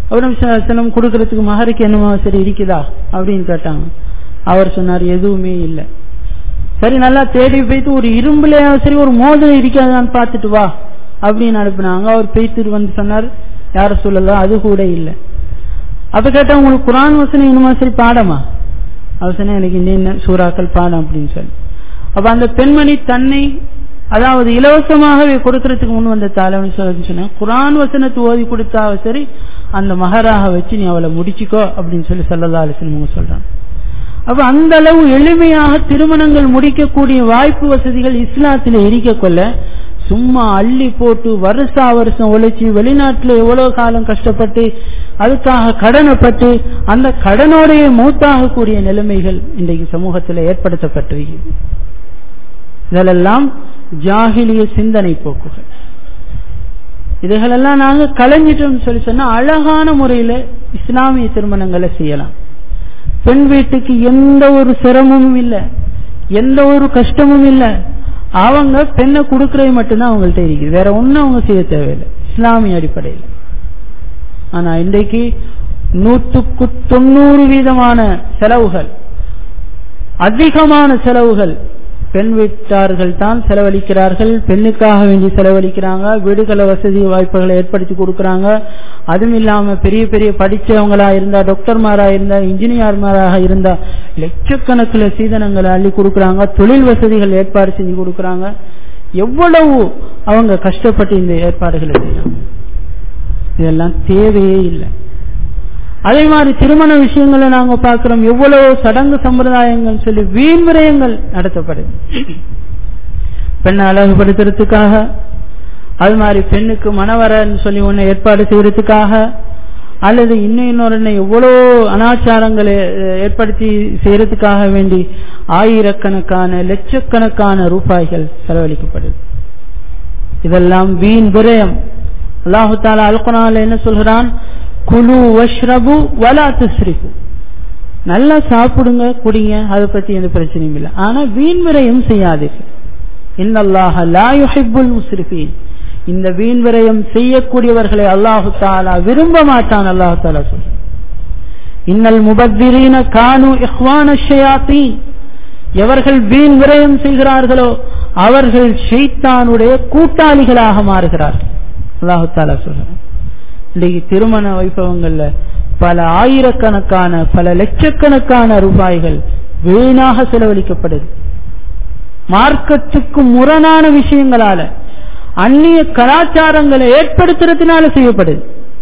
அவரும் சிலம் கொடுக்கறதுக்கு மகருக்கு என்னமா சரி இருக்குதா அப்படின்னு கேட்டாங்க அவர் சொன்னார் எதுவுமே இல்லை சரி நல்லா தேடி போயிட்டு ஒரு இரும்புல சரி ஒரு மோதிரம் இருக்காதான்னு பார்த்துட்டு வா அப்படின்னு அனுப்புனாங்க அவர் பேய்த்துட்டு வந்து சொன்னார் யார சொல்லலாம் அது கூட இல்லை அப்ப கேட்டா உங்களுக்கு குரான் வசனம் என்னமா சரி பாடமா அவர் சொன்னா எனக்கு இந்த சூறாக்கள் பாடம் அப்படின்னு சொல்லி அப்ப அந்த பெண்மணி தன்னை அதாவது இலவசமாகவே கொடுக்கறதுக்கு முன் வந்த தாளவன் சொன்ன குரான் வசனத்தை ஓதி கொடுத்தா சரி அந்த மகராக வச்சு நீ அவளை முடிச்சுக்கோ அப்படின்னு சொல்லி சொல்லலா அலிசன் சொல்றாங்க அப்ப அந்த அளவு எளிமையாக திருமணங்கள் முடிக்கக்கூடிய வாய்ப்பு வசதிகள் இஸ்லாத்தில இருக்க கொள்ள சும்மா அள்ளி போட்டு வருஷா வருஷம் உழைச்சி வெளிநாட்டுல எவ்வளவு காலம் கஷ்டப்பட்டு அதுக்காக கடனைப்பட்டு அந்த கடனோடைய மூத்தாகக்கூடிய நிலைமைகள் இன்றைக்கு சமூகத்தில் ஏற்படுத்தப்பட்டிருக்கிறது இதெல்லாம் ஜாகிலிய சிந்தனை போக்குகள் இதுகளெல்லாம் நாங்க கலைஞ்சிட்டோம் சொல்லி சொன்னா அழகான முறையில இஸ்லாமிய திருமணங்களை செய்யலாம் பெண் வீட்டுக்கு எந்த ஒரு சிரமமும் இல்லை எந்த ஒரு கஷ்டமும் இல்லை அவங்க பெண்ணை கொடுக்கறது மட்டும்தான் அவங்கள்ட்ட இருக்குது வேற ஒன்னும் அவங்க செய்ய தேவையில்லை இஸ்லாமிய அடிப்படையில் ஆனா இன்றைக்கு நூற்றுக்கு தொண்ணூறு வீதமான செலவுகள் அதிகமான செலவுகள் பெண் வீட்டார்கள் தான் செலவழிக்கிறார்கள் பெண்ணுக்காக வேண்டி செலவழிக்கிறாங்க வீடுகள வசதி வாய்ப்புகளை ஏற்படுத்தி கொடுக்கறாங்க அதுவும் இல்லாம பெரிய பெரிய படிச்சவங்களா இருந்தா டாக்டர்மாரா இருந்தா இன்ஜினியர்மாராக இருந்தா லட்சக்கணக்கில் சீதனங்களை அள்ளி கொடுக்கறாங்க தொழில் வசதிகள் ஏற்பாடு செஞ்சு கொடுக்கறாங்க எவ்வளவு அவங்க கஷ்டப்பட்டு இந்த ஏற்பாடுகளை செய்யறாங்க இதெல்லாம் தேவையே இல்லை அதே மாதிரி திருமண விஷயங்களை நாங்க பார்க்கிறோம் எவ்வளவு சடங்கு சம்பிரதாயங்கள் சொல்லி வீண் விரயங்கள் நடத்தப்படுது பெண்ணை அழகுபடுத்துறதுக்காக அது மாதிரி பெண்ணுக்கு மனவரன்னு சொல்லி ஒன்னு ஏற்பாடு செய்யறதுக்காக அல்லது இன்னும் இன்னொரு எவ்வளோ அனாச்சாரங்களை ஏற்படுத்தி செய்யறதுக்காக வேண்டி ஆயிரக்கணக்கான லட்சக்கணக்கான ரூபாய்கள் செலவழிக்கப்படுது இதெல்லாம் வீண் விரயம் அல்லாஹு தாலா அல்குனால என்ன சொல்கிறான் குழு வஷ்ரபு வலா துஸ்ரிஃபு நல்லா சாப்பிடுங்க குடிங்க அதை பத்தி எந்த பிரச்சனையும் இல்லை ஆனா வீண் விரயம் செய்யாதீர்கள் இன்னல்லாஹ லா யுஹிப்புல் முஸ்ரிஃபீன் இந்த வீண் விரயம் செய்யக்கூடியவர்களை அல்லாஹு தாலா விரும்ப மாட்டான் அல்லாஹு தாலா சொல்ற இன்னல் முபத்திரீன கானு இஹ்வான ஷயாத்தீன் எவர்கள் வீண் விரயம் செய்கிறார்களோ அவர்கள் ஷெய்தானுடைய கூட்டாளிகளாக மாறுகிறார்கள் அல்லாஹு தாலா சொல்றான் இன்றைக்கு திருமண வைபவங்கள்ல பல ஆயிரக்கணக்கான பல லட்சக்கணக்கான ரூபாய்கள் வீணாக செலவழிக்கப்படுது மார்க்கத்துக்கு முரணான விஷயங்களால அந்நிய கலாச்சாரங்களை ஏற்படுத்துறதுனால செய்யப்படுது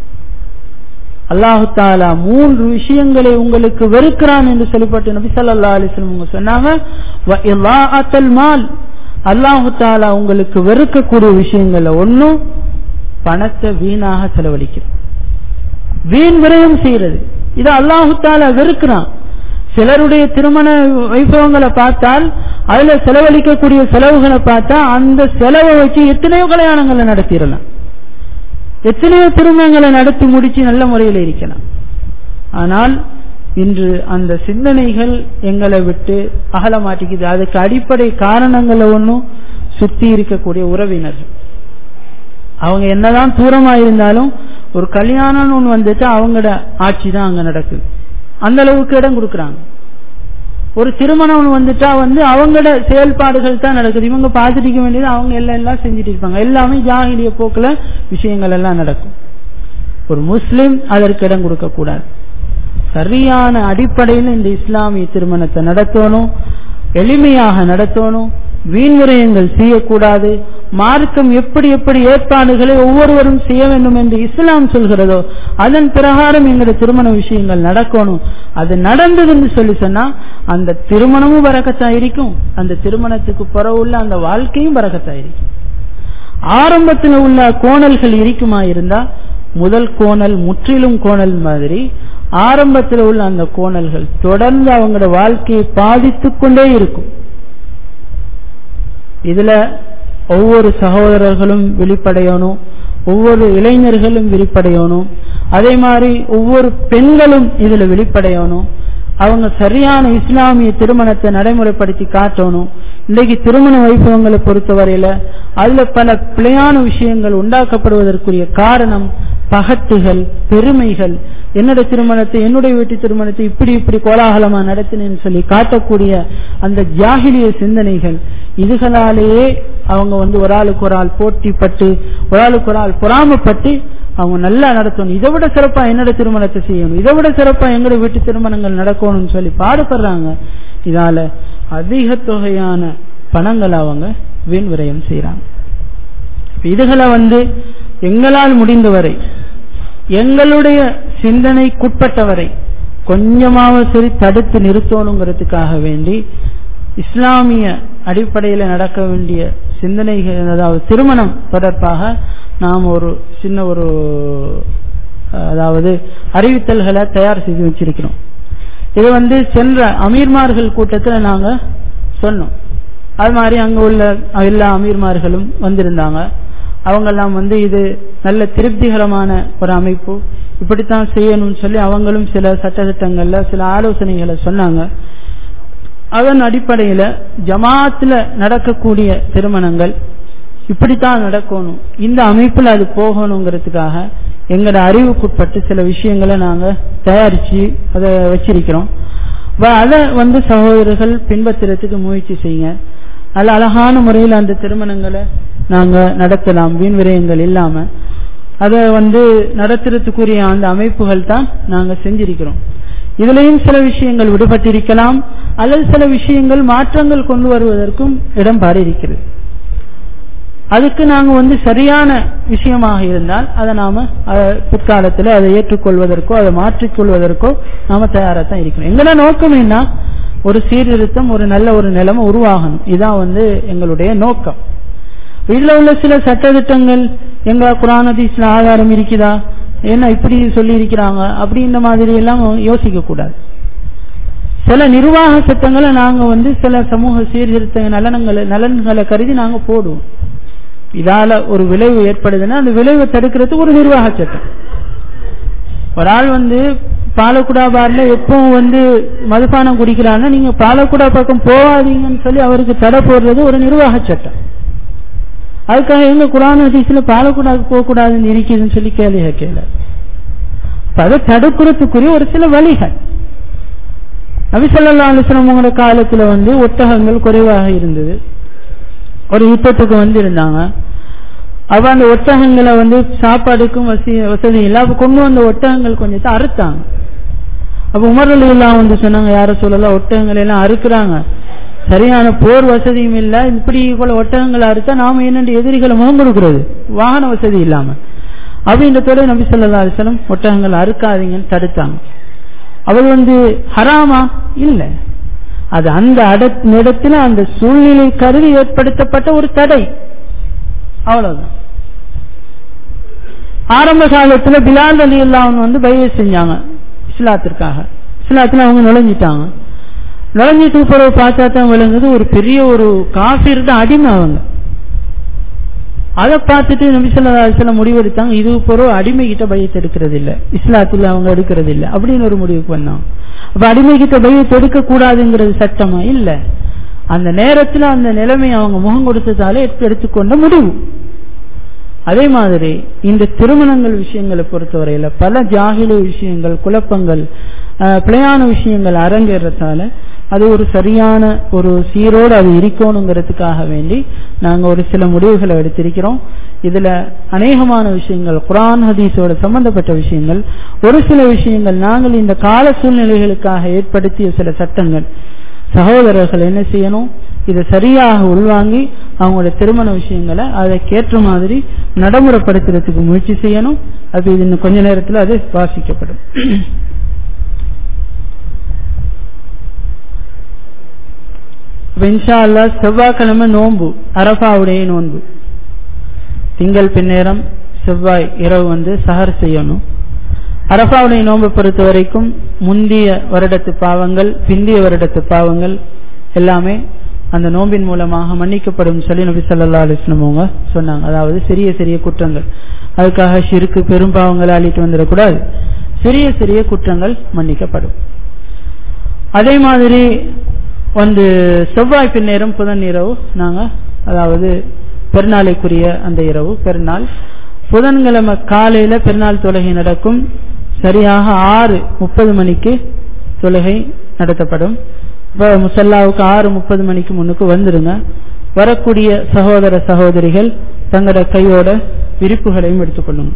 அல்லாஹு தாலா மூன்று விஷயங்களை உங்களுக்கு வெறுக்கிறான் என்று சொல்லப்பட்டு நபி சல்லா அலிஸ்லம் சொன்னாங்க மால் அல்லாஹு தாலா உங்களுக்கு வெறுக்கக்கூடிய விஷயங்கள்ல ஒன்னும் பணத்தை வீணாக செலவழிக்கிறது வீண் விரயம் செய்யறது இது அல்லாஹு தாலா வெறுக்கிறான் சிலருடைய திருமண வைபவங்களை பார்த்தால் அதுல செலவழிக்கக்கூடிய செலவுகளை பார்த்தா அந்த செலவை வச்சு எத்தனையோ கல்யாணங்களை நடத்திடலாம் எத்தனையோ திருமணங்களை நடத்தி முடிச்சு நல்ல முறையில் இருக்கலாம் ஆனால் இன்று அந்த சிந்தனைகள் எங்களை விட்டு அகல மாட்டிக்குது அதுக்கு அடிப்படை காரணங்களை ஒன்றும் சுத்தி இருக்கக்கூடிய உறவினர்கள் அவங்க என்னதான் தூரமா இருந்தாலும் ஒரு கல்யாணம்னு ஒன்று வந்துட்டு அவங்களோட ஆட்சி தான் அங்க நடக்குது அந்த அளவுக்கு இடம் கொடுக்குறாங்க ஒரு திருமணம் வந்துட்டா வந்து அவங்களோட செயல்பாடுகள் தான் நடக்குது இவங்க பார்த்துட்டு வேண்டியது அவங்க எல்லாம் எல்லாம் செஞ்சுட்டு இருப்பாங்க எல்லாமே ஜாகிலிய போக்குல விஷயங்கள் எல்லாம் நடக்கும் ஒரு முஸ்லிம் அதற்கு இடம் கொடுக்க கூடாது சரியான அடிப்படையில் இந்த இஸ்லாமிய திருமணத்தை நடத்தணும் எளிமையாக நடத்தணும் வீண்விரயங்கள் செய்யக்கூடாது மார்க்கம் எப்படி எப்படி ஏற்பாடுகளை ஒவ்வொருவரும் செய்ய வேண்டும் என்று இஸ்லாம் சொல்கிறதோ அதன் பிரகாரம் எங்களுடைய திருமண விஷயங்கள் நடக்கணும் அது நடந்ததுன்னு சொல்லி சொன்னா அந்த திருமணமும் வரக்கத்தாயிருக்கும் அந்த திருமணத்துக்கு பிறகுள்ள அந்த வாழ்க்கையும் வரக்கத்தாயிருக்கும் ஆரம்பத்தில் உள்ள கோணல்கள் இருக்குமா இருந்தா முதல் கோணல் முற்றிலும் கோணல் மாதிரி ஆரம்பத்தில் உள்ள அந்த கோணல்கள் தொடர்ந்து அவங்களோட வாழ்க்கையை பாதித்துக் கொண்டே இருக்கும் இதுல ஒவ்வொரு சகோதரர்களும் வெளிப்படையணும் ஒவ்வொரு இளைஞர்களும் வெளிப்படையணும் அதே மாதிரி ஒவ்வொரு பெண்களும் இதுல வெளிப்படையணும் அவங்க சரியான இஸ்லாமிய திருமணத்தை நடைமுறைப்படுத்தி காட்டணும் இன்னைக்கு திருமண வைபவங்களை பொறுத்தவரையில அதுல பல பிழையான விஷயங்கள் உண்டாக்கப்படுவதற்குரிய காரணம் பகட்டுகள் பெருமைகள் என்னோட திருமணத்தை என்னுடைய வீட்டு திருமணத்தை இப்படி இப்படி கோலாகலமா நடத்தினேன்னு சொல்லி காட்டக்கூடிய அந்த ஜாகிலிய சிந்தனைகள் இதுகளாலேயே அவங்க வந்து ஒரு ஆளுக்கு ஒரு ஆள் போட்டிப்பட்டு ஒரு ஆளுக்கு ஒரு ஆள் பொறாமப்பட்டு அவங்க நல்லா நடத்தணும் இதை விட சிறப்பா என்னோட திருமணத்தை செய்யணும் இதை விட சிறப்பா எங்களோட வீட்டு திருமணங்கள் நடக்கணும்னு சொல்லி பாடுபடுறாங்க இதால அதிக தொகையான பணங்களை அவங்க வீண் விரயம் செய்யறாங்க இதுகளை வந்து எங்களால் முடிந்தவரை எங்களுடைய சிந்தனைக்குட்பட்டவரை கொஞ்சமாவது சரி தடுத்து நிறுத்தணுங்கிறதுக்காக வேண்டி இஸ்லாமிய அடிப்படையில் நடக்க வேண்டிய சிந்தனைகள் அதாவது திருமணம் தொடர்பாக நாம் ஒரு சின்ன ஒரு அதாவது அறிவித்தல்களை தயார் செய்து வச்சிருக்கிறோம் இது வந்து சென்ற அமீர்மார்கள் கூட்டத்தில் நாங்க சொன்னோம் அது மாதிரி அங்க உள்ள எல்லா அமீர்மார்களும் வந்திருந்தாங்க அவங்கெல்லாம் வந்து இது நல்ல திருப்திகரமான ஒரு அமைப்பு இப்படித்தான் செய்யணும்னு சொல்லி அவங்களும் சில சட்டத்திட்டங்கள்ல சில ஆலோசனைகளை சொன்னாங்க அதன் அடிப்படையில ஜமாத்துல நடக்கக்கூடிய திருமணங்கள் இப்படித்தான் நடக்கணும் இந்த அமைப்புல அது போகணுங்கிறதுக்காக எங்களோட அறிவுக்குட்பட்டு சில விஷயங்களை நாங்க தயாரிச்சு அதை வச்சிருக்கிறோம் அதை வந்து சகோதரர்கள் பின்பற்றுறதுக்கு முயற்சி செய்யுங்க நல்ல அழகான முறையில் அந்த திருமணங்களை நாங்க நடத்தலாம் வீண் விரயங்கள் இல்லாம அதை வந்து நடத்துறதுக்குரிய அந்த அமைப்புகள் தான் நாங்க செஞ்சிருக்கிறோம் இதுலயும் சில விஷயங்கள் விடுபட்டிருக்கலாம் அல்லது சில விஷயங்கள் மாற்றங்கள் கொண்டு வருவதற்கும் இடம் பாடியிருக்கிறது அதுக்கு நாங்க வந்து சரியான விஷயமாக இருந்தால் அதை நாம பிற்காலத்தில் அதை ஏற்றுக்கொள்வதற்கோ அதை மாற்றிக்கொள்வதற்கோ நாம தயாராக தான் இருக்கிறோம் எங்களோட நோக்கம் என்ன ஒரு சீர்திருத்தம் ஒரு நல்ல ஒரு நிலைமை உருவாகணும் இதுதான் வந்து எங்களுடைய நோக்கம் இதுல உள்ள சில சட்டத்திட்டங்கள் எங்க குரானதீஸ்ல ஆதாரம் இருக்குதா என்ன இப்படி சொல்லி இருக்கிறாங்க அப்படி இந்த மாதிரி எல்லாம் யோசிக்க கூடாது சில நிர்வாக சட்டங்களை நாங்க வந்து சில சமூக சீர்திருத்த நலனங்களை நலன்களை கருதி நாங்க போடுவோம் இதால ஒரு விளைவு ஏற்படுதுன்னா அந்த விளைவை தடுக்கிறதுக்கு ஒரு நிர்வாக சட்டம் ஒரு ஆள் வந்து பாலக்குடா பார்ல எப்பவும் வந்து மதுபானம் குடிக்கிறான்னா நீங்க பாலக்குடா பக்கம் போகாதீங்கன்னு சொல்லி அவருக்கு தடை போடுறது ஒரு நிர்வாக சட்டம் அதுக்காக எங்க குரான் ஹதீஸ்ல பாலக்குடாக்கு போக கூடாதுன்னு இருக்குதுன்னு சொல்லி கேள்வி கேட்கல அதை தடுக்கிறதுக்குரிய ஒரு சில வழிகள் நபிசல்லா அலுவலமோட காலத்துல வந்து ஒட்டகங்கள் குறைவாக இருந்தது ஒரு யுத்தத்துக்கு வந்து இருந்தாங்க அப்ப அந்த ஒட்டகங்களை வந்து சாப்பாடுக்கும் வசதி வசதி இல்லை அப்ப கொண்டு வந்த ஒட்டகங்கள் கொஞ்சத்தை அறுத்தாங்க அப்ப உமரல் எல்லாம் வந்து சொன்னாங்க யார சொல்லலாம் ஒட்டகங்கள் எல்லாம் அறுக்குறாங்க சரியான போர் வசதியும் இல்ல இப்படி போல ஒட்டகங்களை அறுத்தா நாம என்னென்று எதிரிகளை முகம் கொடுக்கிறது வாகன வசதி இல்லாம அப்படின்ற தொழில் நபி சொல்லா அலிசலம் ஒட்டகங்கள் அறுக்காதீங்கன்னு தடுத்தாங்க அவர் வந்து ஹராமா இல்ல அது அந்த இடத்துல அந்த சூழ்நிலை கருதி ஏற்படுத்தப்பட்ட ஒரு தடை அவ்வளவுதான் ஆரம்ப காலத்துல பிலால் அலி எல்லாம் வந்து பயிர் செஞ்சாங்க இஸ்லாத்திற்காக இஸ்லாத்துல அவங்க நுழைஞ்சிட்டாங்க நுழைஞ்சிட்டு பிறகு பார்த்தா தான் விளங்குது ஒரு பெரிய ஒரு காஃபிர்ட அடிமை அவங்க அதை பார்த்துட்டு நபிசல்ல முடிவெடுத்தாங்க இது பிறகு அடிமை கிட்ட பயத்தை எடுக்கிறது இல்ல இஸ்லாத்துல அவங்க எடுக்கிறது இல்ல அப்படின்னு ஒரு முடிவு பண்ணாங்க அப்ப அடிமை கிட்ட பயத்தை எடுக்க கூடாதுங்கிறது சட்டமா இல்ல அந்த நேரத்துல அந்த நிலைமை அவங்க முகம் கொடுத்ததால எடுத்துக்கொண்ட முடிவு அதே மாதிரி இந்த திருமணங்கள் விஷயங்களை பொறுத்தவரையில பல ஜாகில விஷயங்கள் குழப்பங்கள் பிழையான விஷயங்கள் அரங்கேறதால அது ஒரு சரியான ஒரு சீரோடு அது இருக்கணுங்கிறதுக்காக வேண்டி நாங்க ஒரு சில முடிவுகளை எடுத்திருக்கிறோம் இதுல அநேகமான விஷயங்கள் குரான் ஹதீஸோட சம்பந்தப்பட்ட விஷயங்கள் ஒரு சில விஷயங்கள் நாங்கள் இந்த கால சூழ்நிலைகளுக்காக ஏற்படுத்திய சில சட்டங்கள் சகோதரர்கள் என்ன செய்யணும் இதை சரியாக உள்வாங்கி அவங்களோட திருமண விஷயங்களை அதற்கேற்ற மாதிரி நடைமுறைப்படுத்துறதுக்கு முயற்சி செய்யணும் அது இது இன்னும் கொஞ்ச நேரத்தில் அது வாசிக்கப்படும் இன்ஷா அல்லா செவ்வாய்க்கிழமை நோன்பு அரபாவுடைய நோன்பு திங்கள் பின்னேரம் செவ்வாய் இரவு வந்து சஹர் செய்யணும் அரபாவுடைய நோன்பை பொறுத்த வரைக்கும் முந்திய வருடத்து பாவங்கள் பிந்திய வருடத்து பாவங்கள் எல்லாமே அந்த நோம்பின் மூலமாக மன்னிக்கப்படும் சொல்லி நபி சொல்லா அலிஸ்லம் அவங்க சொன்னாங்க அதாவது சிறிய சிறிய குற்றங்கள் அதுக்காக ஷிருக்கு பெரும் பாவங்களை அழிட்டு வந்துடக்கூடாது சிறிய சிறிய குற்றங்கள் மன்னிக்கப்படும் அதே மாதிரி வந்து செவ்வாய் பின்னேரம் புதன் இரவு நாங்க அதாவது பெருநாளைக்குரிய அந்த இரவு பெருநாள் புதன்கிழமை காலையில பெருநாள் தொழுகை நடக்கும் சரியாக ஆறு முப்பது மணிக்கு தொழுகை நடத்தப்படும் இப்போ முசல்லாவுக்கு ஆறு முப்பது மணிக்கு முன்னுக்கு வந்துடுங்க வரக்கூடிய சகோதர சகோதரிகள் தங்களோட கையோட விரிப்புகளையும் எடுத்துக்கொள்ளுங்க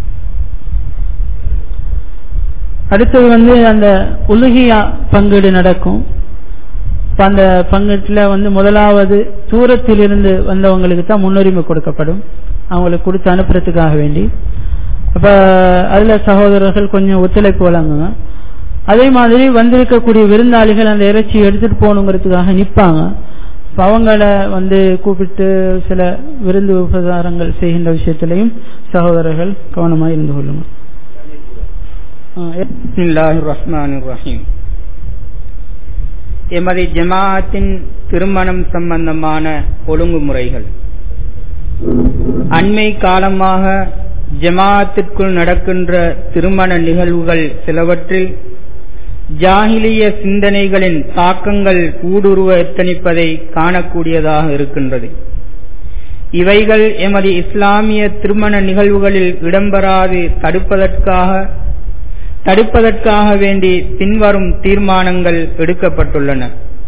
அடுத்தது வந்து அந்த உலுகியா பங்கீடு நடக்கும் இப்போ அந்த பங்கீட்டில் வந்து முதலாவது தூரத்திலிருந்து வந்தவங்களுக்கு தான் முன்னுரிமை கொடுக்கப்படும் அவங்களுக்கு கொடுத்து அனுப்புறதுக்காக வேண்டி அப்போ அதில் சகோதரர்கள் கொஞ்சம் ஒத்துழைப்பு வழங்குங்க அதே மாதிரி வந்திருக்கக்கூடிய விருந்தாளிகள் அந்த இறைச்சி எடுத்துட்டு போகணுங்கிறதுக்காக நிற்பாங்க இப்போ அவங்கள வந்து கூப்பிட்டு சில விருந்து உபசாரங்கள் செய்கின்ற விஷயத்திலையும் சகோதரர்கள் கவனமாக இருந்து கொள்ளுங்க பிஸ்மில்லாஹிர் ரஹ்மானிர் ரஹீம் எமது ஜமாஅத்தின் திருமணம் சம்பந்தமான ஒழுங்குமுறைகள் அண்மை காலமாக ஜமாஅத்திற்குள் நடக்கின்ற திருமண நிகழ்வுகள் சிலவற்றில் ஜாகிலிய சிந்தனைகளின் தாக்கங்கள் ஊடுருவ எத்தனிப்பதை காணக்கூடியதாக இருக்கின்றது இவைகள் எமது இஸ்லாமிய திருமண நிகழ்வுகளில் இடம்பெறாது தடுப்பதற்காக தடுப்பதற்காக வேண்டி பின்வரும் தீர்மானங்கள் எடுக்கப்பட்டுள்ளன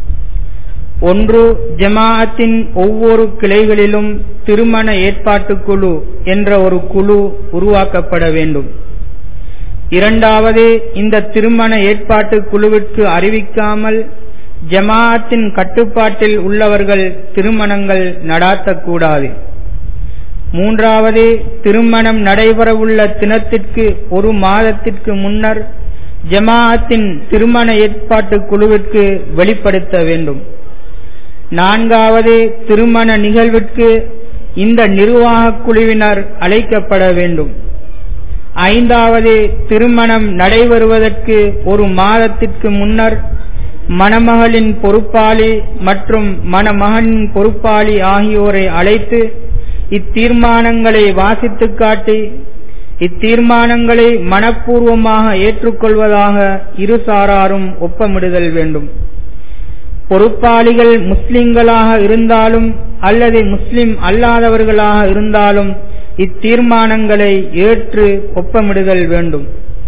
ஒன்று ஜமாஅத்தின் ஒவ்வொரு கிளைகளிலும் திருமண ஏற்பாட்டு குழு என்ற ஒரு குழு உருவாக்கப்பட வேண்டும் இரண்டாவது இந்த திருமண ஏற்பாட்டு குழுவிற்கு அறிவிக்காமல் ஜமாஅத்தின் கட்டுப்பாட்டில் உள்ளவர்கள் திருமணங்கள் நடாத்தக்கூடாது மூன்றாவது திருமணம் நடைபெறவுள்ள தினத்திற்கு ஒரு மாதத்திற்கு முன்னர் ஜமாஅத்தின் திருமண ஏற்பாட்டு குழுவிற்கு வெளிப்படுத்த வேண்டும் நான்காவது திருமண நிகழ்விற்கு இந்த நிர்வாக குழுவினர் அழைக்கப்பட வேண்டும் ஐந்தாவது திருமணம் நடைபெறுவதற்கு ஒரு மாதத்திற்கு முன்னர் மணமகளின் பொறுப்பாளி மற்றும் மணமகனின் பொறுப்பாளி ஆகியோரை அழைத்து இத்தீர்மானங்களை வாசித்து காட்டி இத்தீர்மானங்களை மனப்பூர்வமாக ஏற்றுக்கொள்வதாக இரு சாராரும் ஒப்பமிடுதல் வேண்டும் பொறுப்பாளிகள் முஸ்லிம்களாக இருந்தாலும் அல்லது முஸ்லிம் அல்லாதவர்களாக இருந்தாலும் இத்தீர்மானங்களை ஏற்று ஒப்பமிடுதல் வேண்டும்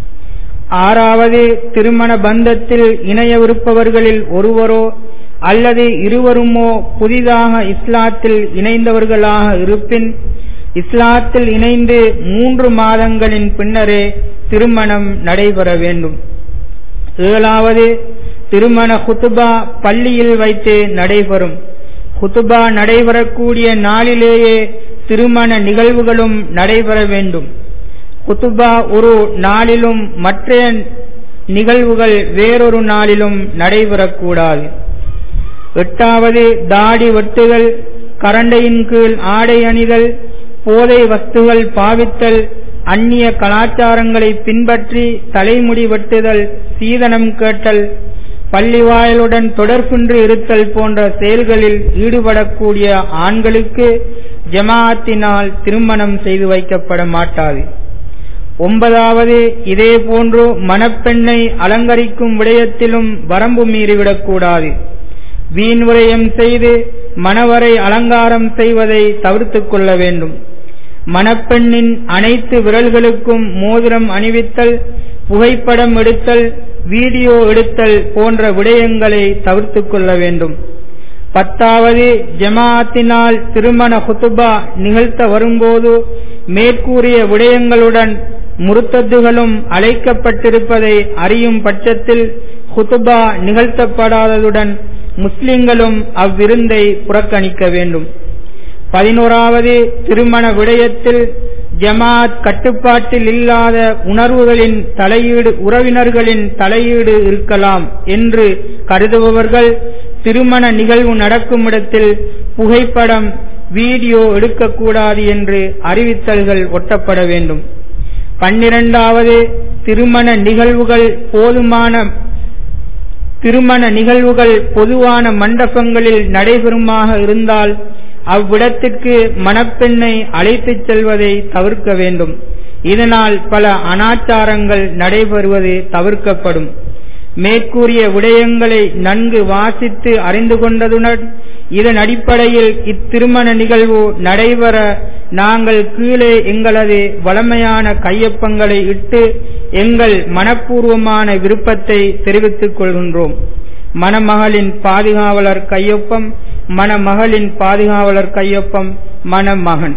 ஆறாவது திருமண பந்தத்தில் இணையவிருப்பவர்களில் ஒருவரோ அல்லது இருவருமோ புதிதாக இஸ்லாத்தில் இணைந்தவர்களாக இருப்பின் இஸ்லாத்தில் இணைந்து மூன்று மாதங்களின் பின்னரே திருமணம் நடைபெற வேண்டும் ஏழாவது திருமண குத்துபா பள்ளியில் வைத்து நடைபெறும் குத்துபா நடைபெறக்கூடிய நாளிலேயே திருமண நிகழ்வுகளும் நடைபெற வேண்டும் குத்துபா ஒரு நாளிலும் மற்ற நிகழ்வுகள் வேறொரு நாளிலும் நடைபெறக்கூடாது எட்டாவது தாடி வெட்டுதல் கரண்டையின் கீழ் ஆடை அணிதல் போதை வஸ்துகள் பாவித்தல் அந்நிய கலாச்சாரங்களை பின்பற்றி தலைமுடி வெட்டுதல் சீதனம் கேட்டல் பள்ளிவாயலுடன் தொடர்பின்றி இருத்தல் போன்ற செயல்களில் ஈடுபடக்கூடிய ஆண்களுக்கு ஜமாஅத்தினால் திருமணம் செய்து வைக்கப்பட மாட்டாது ஒன்பதாவது இதே போன்று மணப்பெண்ணை அலங்கரிக்கும் விடயத்திலும் வரம்பு மீறிவிடக்கூடாது வீண் விரயம் செய்து மணவரை அலங்காரம் செய்வதை தவிர்த்துக் கொள்ள வேண்டும் மணப்பெண்ணின் அனைத்து விரல்களுக்கும் மோதிரம் அணிவித்தல் புகைப்படம் எடுத்தல் வீடியோ எடுத்தல் போன்ற விடயங்களை தவிர்த்துக் கொள்ள வேண்டும் பத்தாவது ஜமாஅத்தினால் திருமண குத்துபா நிகழ்த்த வரும்போது மேற்கூறிய விடயங்களுடன் முருத்தத்துகளும் அழைக்கப்பட்டிருப்பதை அறியும் பட்சத்தில் குத்துபா நிகழ்த்தப்படாததுடன் முஸ்லிம்களும் அவ்விருந்தை புறக்கணிக்க வேண்டும் பதினோராவது திருமண விடயத்தில் ஜமாத் கட்டுப்பாட்டில் இல்லாத உணர்வுகளின் தலையீடு உறவினர்களின் தலையீடு இருக்கலாம் என்று கருதுபவர்கள் திருமண நிகழ்வு நடக்கும் இடத்தில் புகைப்படம் வீடியோ எடுக்கக்கூடாது என்று அறிவித்தல்கள் ஒட்டப்பட வேண்டும் பன்னிரண்டாவது திருமண நிகழ்வுகள் போதுமான திருமண நிகழ்வுகள் பொதுவான மண்டபங்களில் நடைபெறுமாக இருந்தால் அவ்விடத்திற்கு மணப்பெண்ணை அழைத்துச் செல்வதை தவிர்க்க வேண்டும் இதனால் பல அனாச்சாரங்கள் நடைபெறுவது தவிர்க்கப்படும் மேற்கூறிய விடயங்களை நன்கு வாசித்து அறிந்து கொண்டதுடன் இதன் அடிப்படையில் இத்திருமண நிகழ்வு நடைபெற நாங்கள் கீழே எங்களது வளமையான கையொப்பங்களை இட்டு எங்கள் மனப்பூர்வமான விருப்பத்தை தெரிவித்துக் கொள்கின்றோம் மணமகளின் பாதுகாவலர் கையொப்பம் மணமகளின் பாதுகாவலர் கையொப்பம் மணமகன்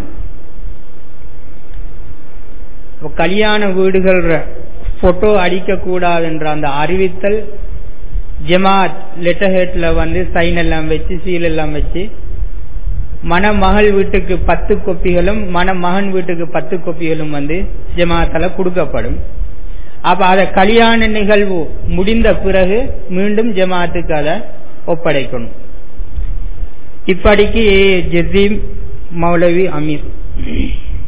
கல்யாண வீடுகள் போட்டோ அடிக்கக்கூடாதுன்ற அந்த அறிவித்தல் ஜமாத் லெட்டர் ஹெட்ல வந்து சைன் எல்லாம் வச்சு சீல் எல்லாம் வச்சு மணமகள் வீட்டுக்கு பத்து கொப்பிகளும் மணமகன் வீட்டுக்கு பத்து கொப்பிகளும் வந்து ஜமாத்தால கொடுக்கப்படும் அப்ப அத கல்யாண நிகழ்வு முடிந்த பிறகு மீண்டும் ஜமாத்துக்கு அதை ஒப்படைக்கணும் இப்படிக்கு ஏ ஜசீம் மௌலவி அமீர்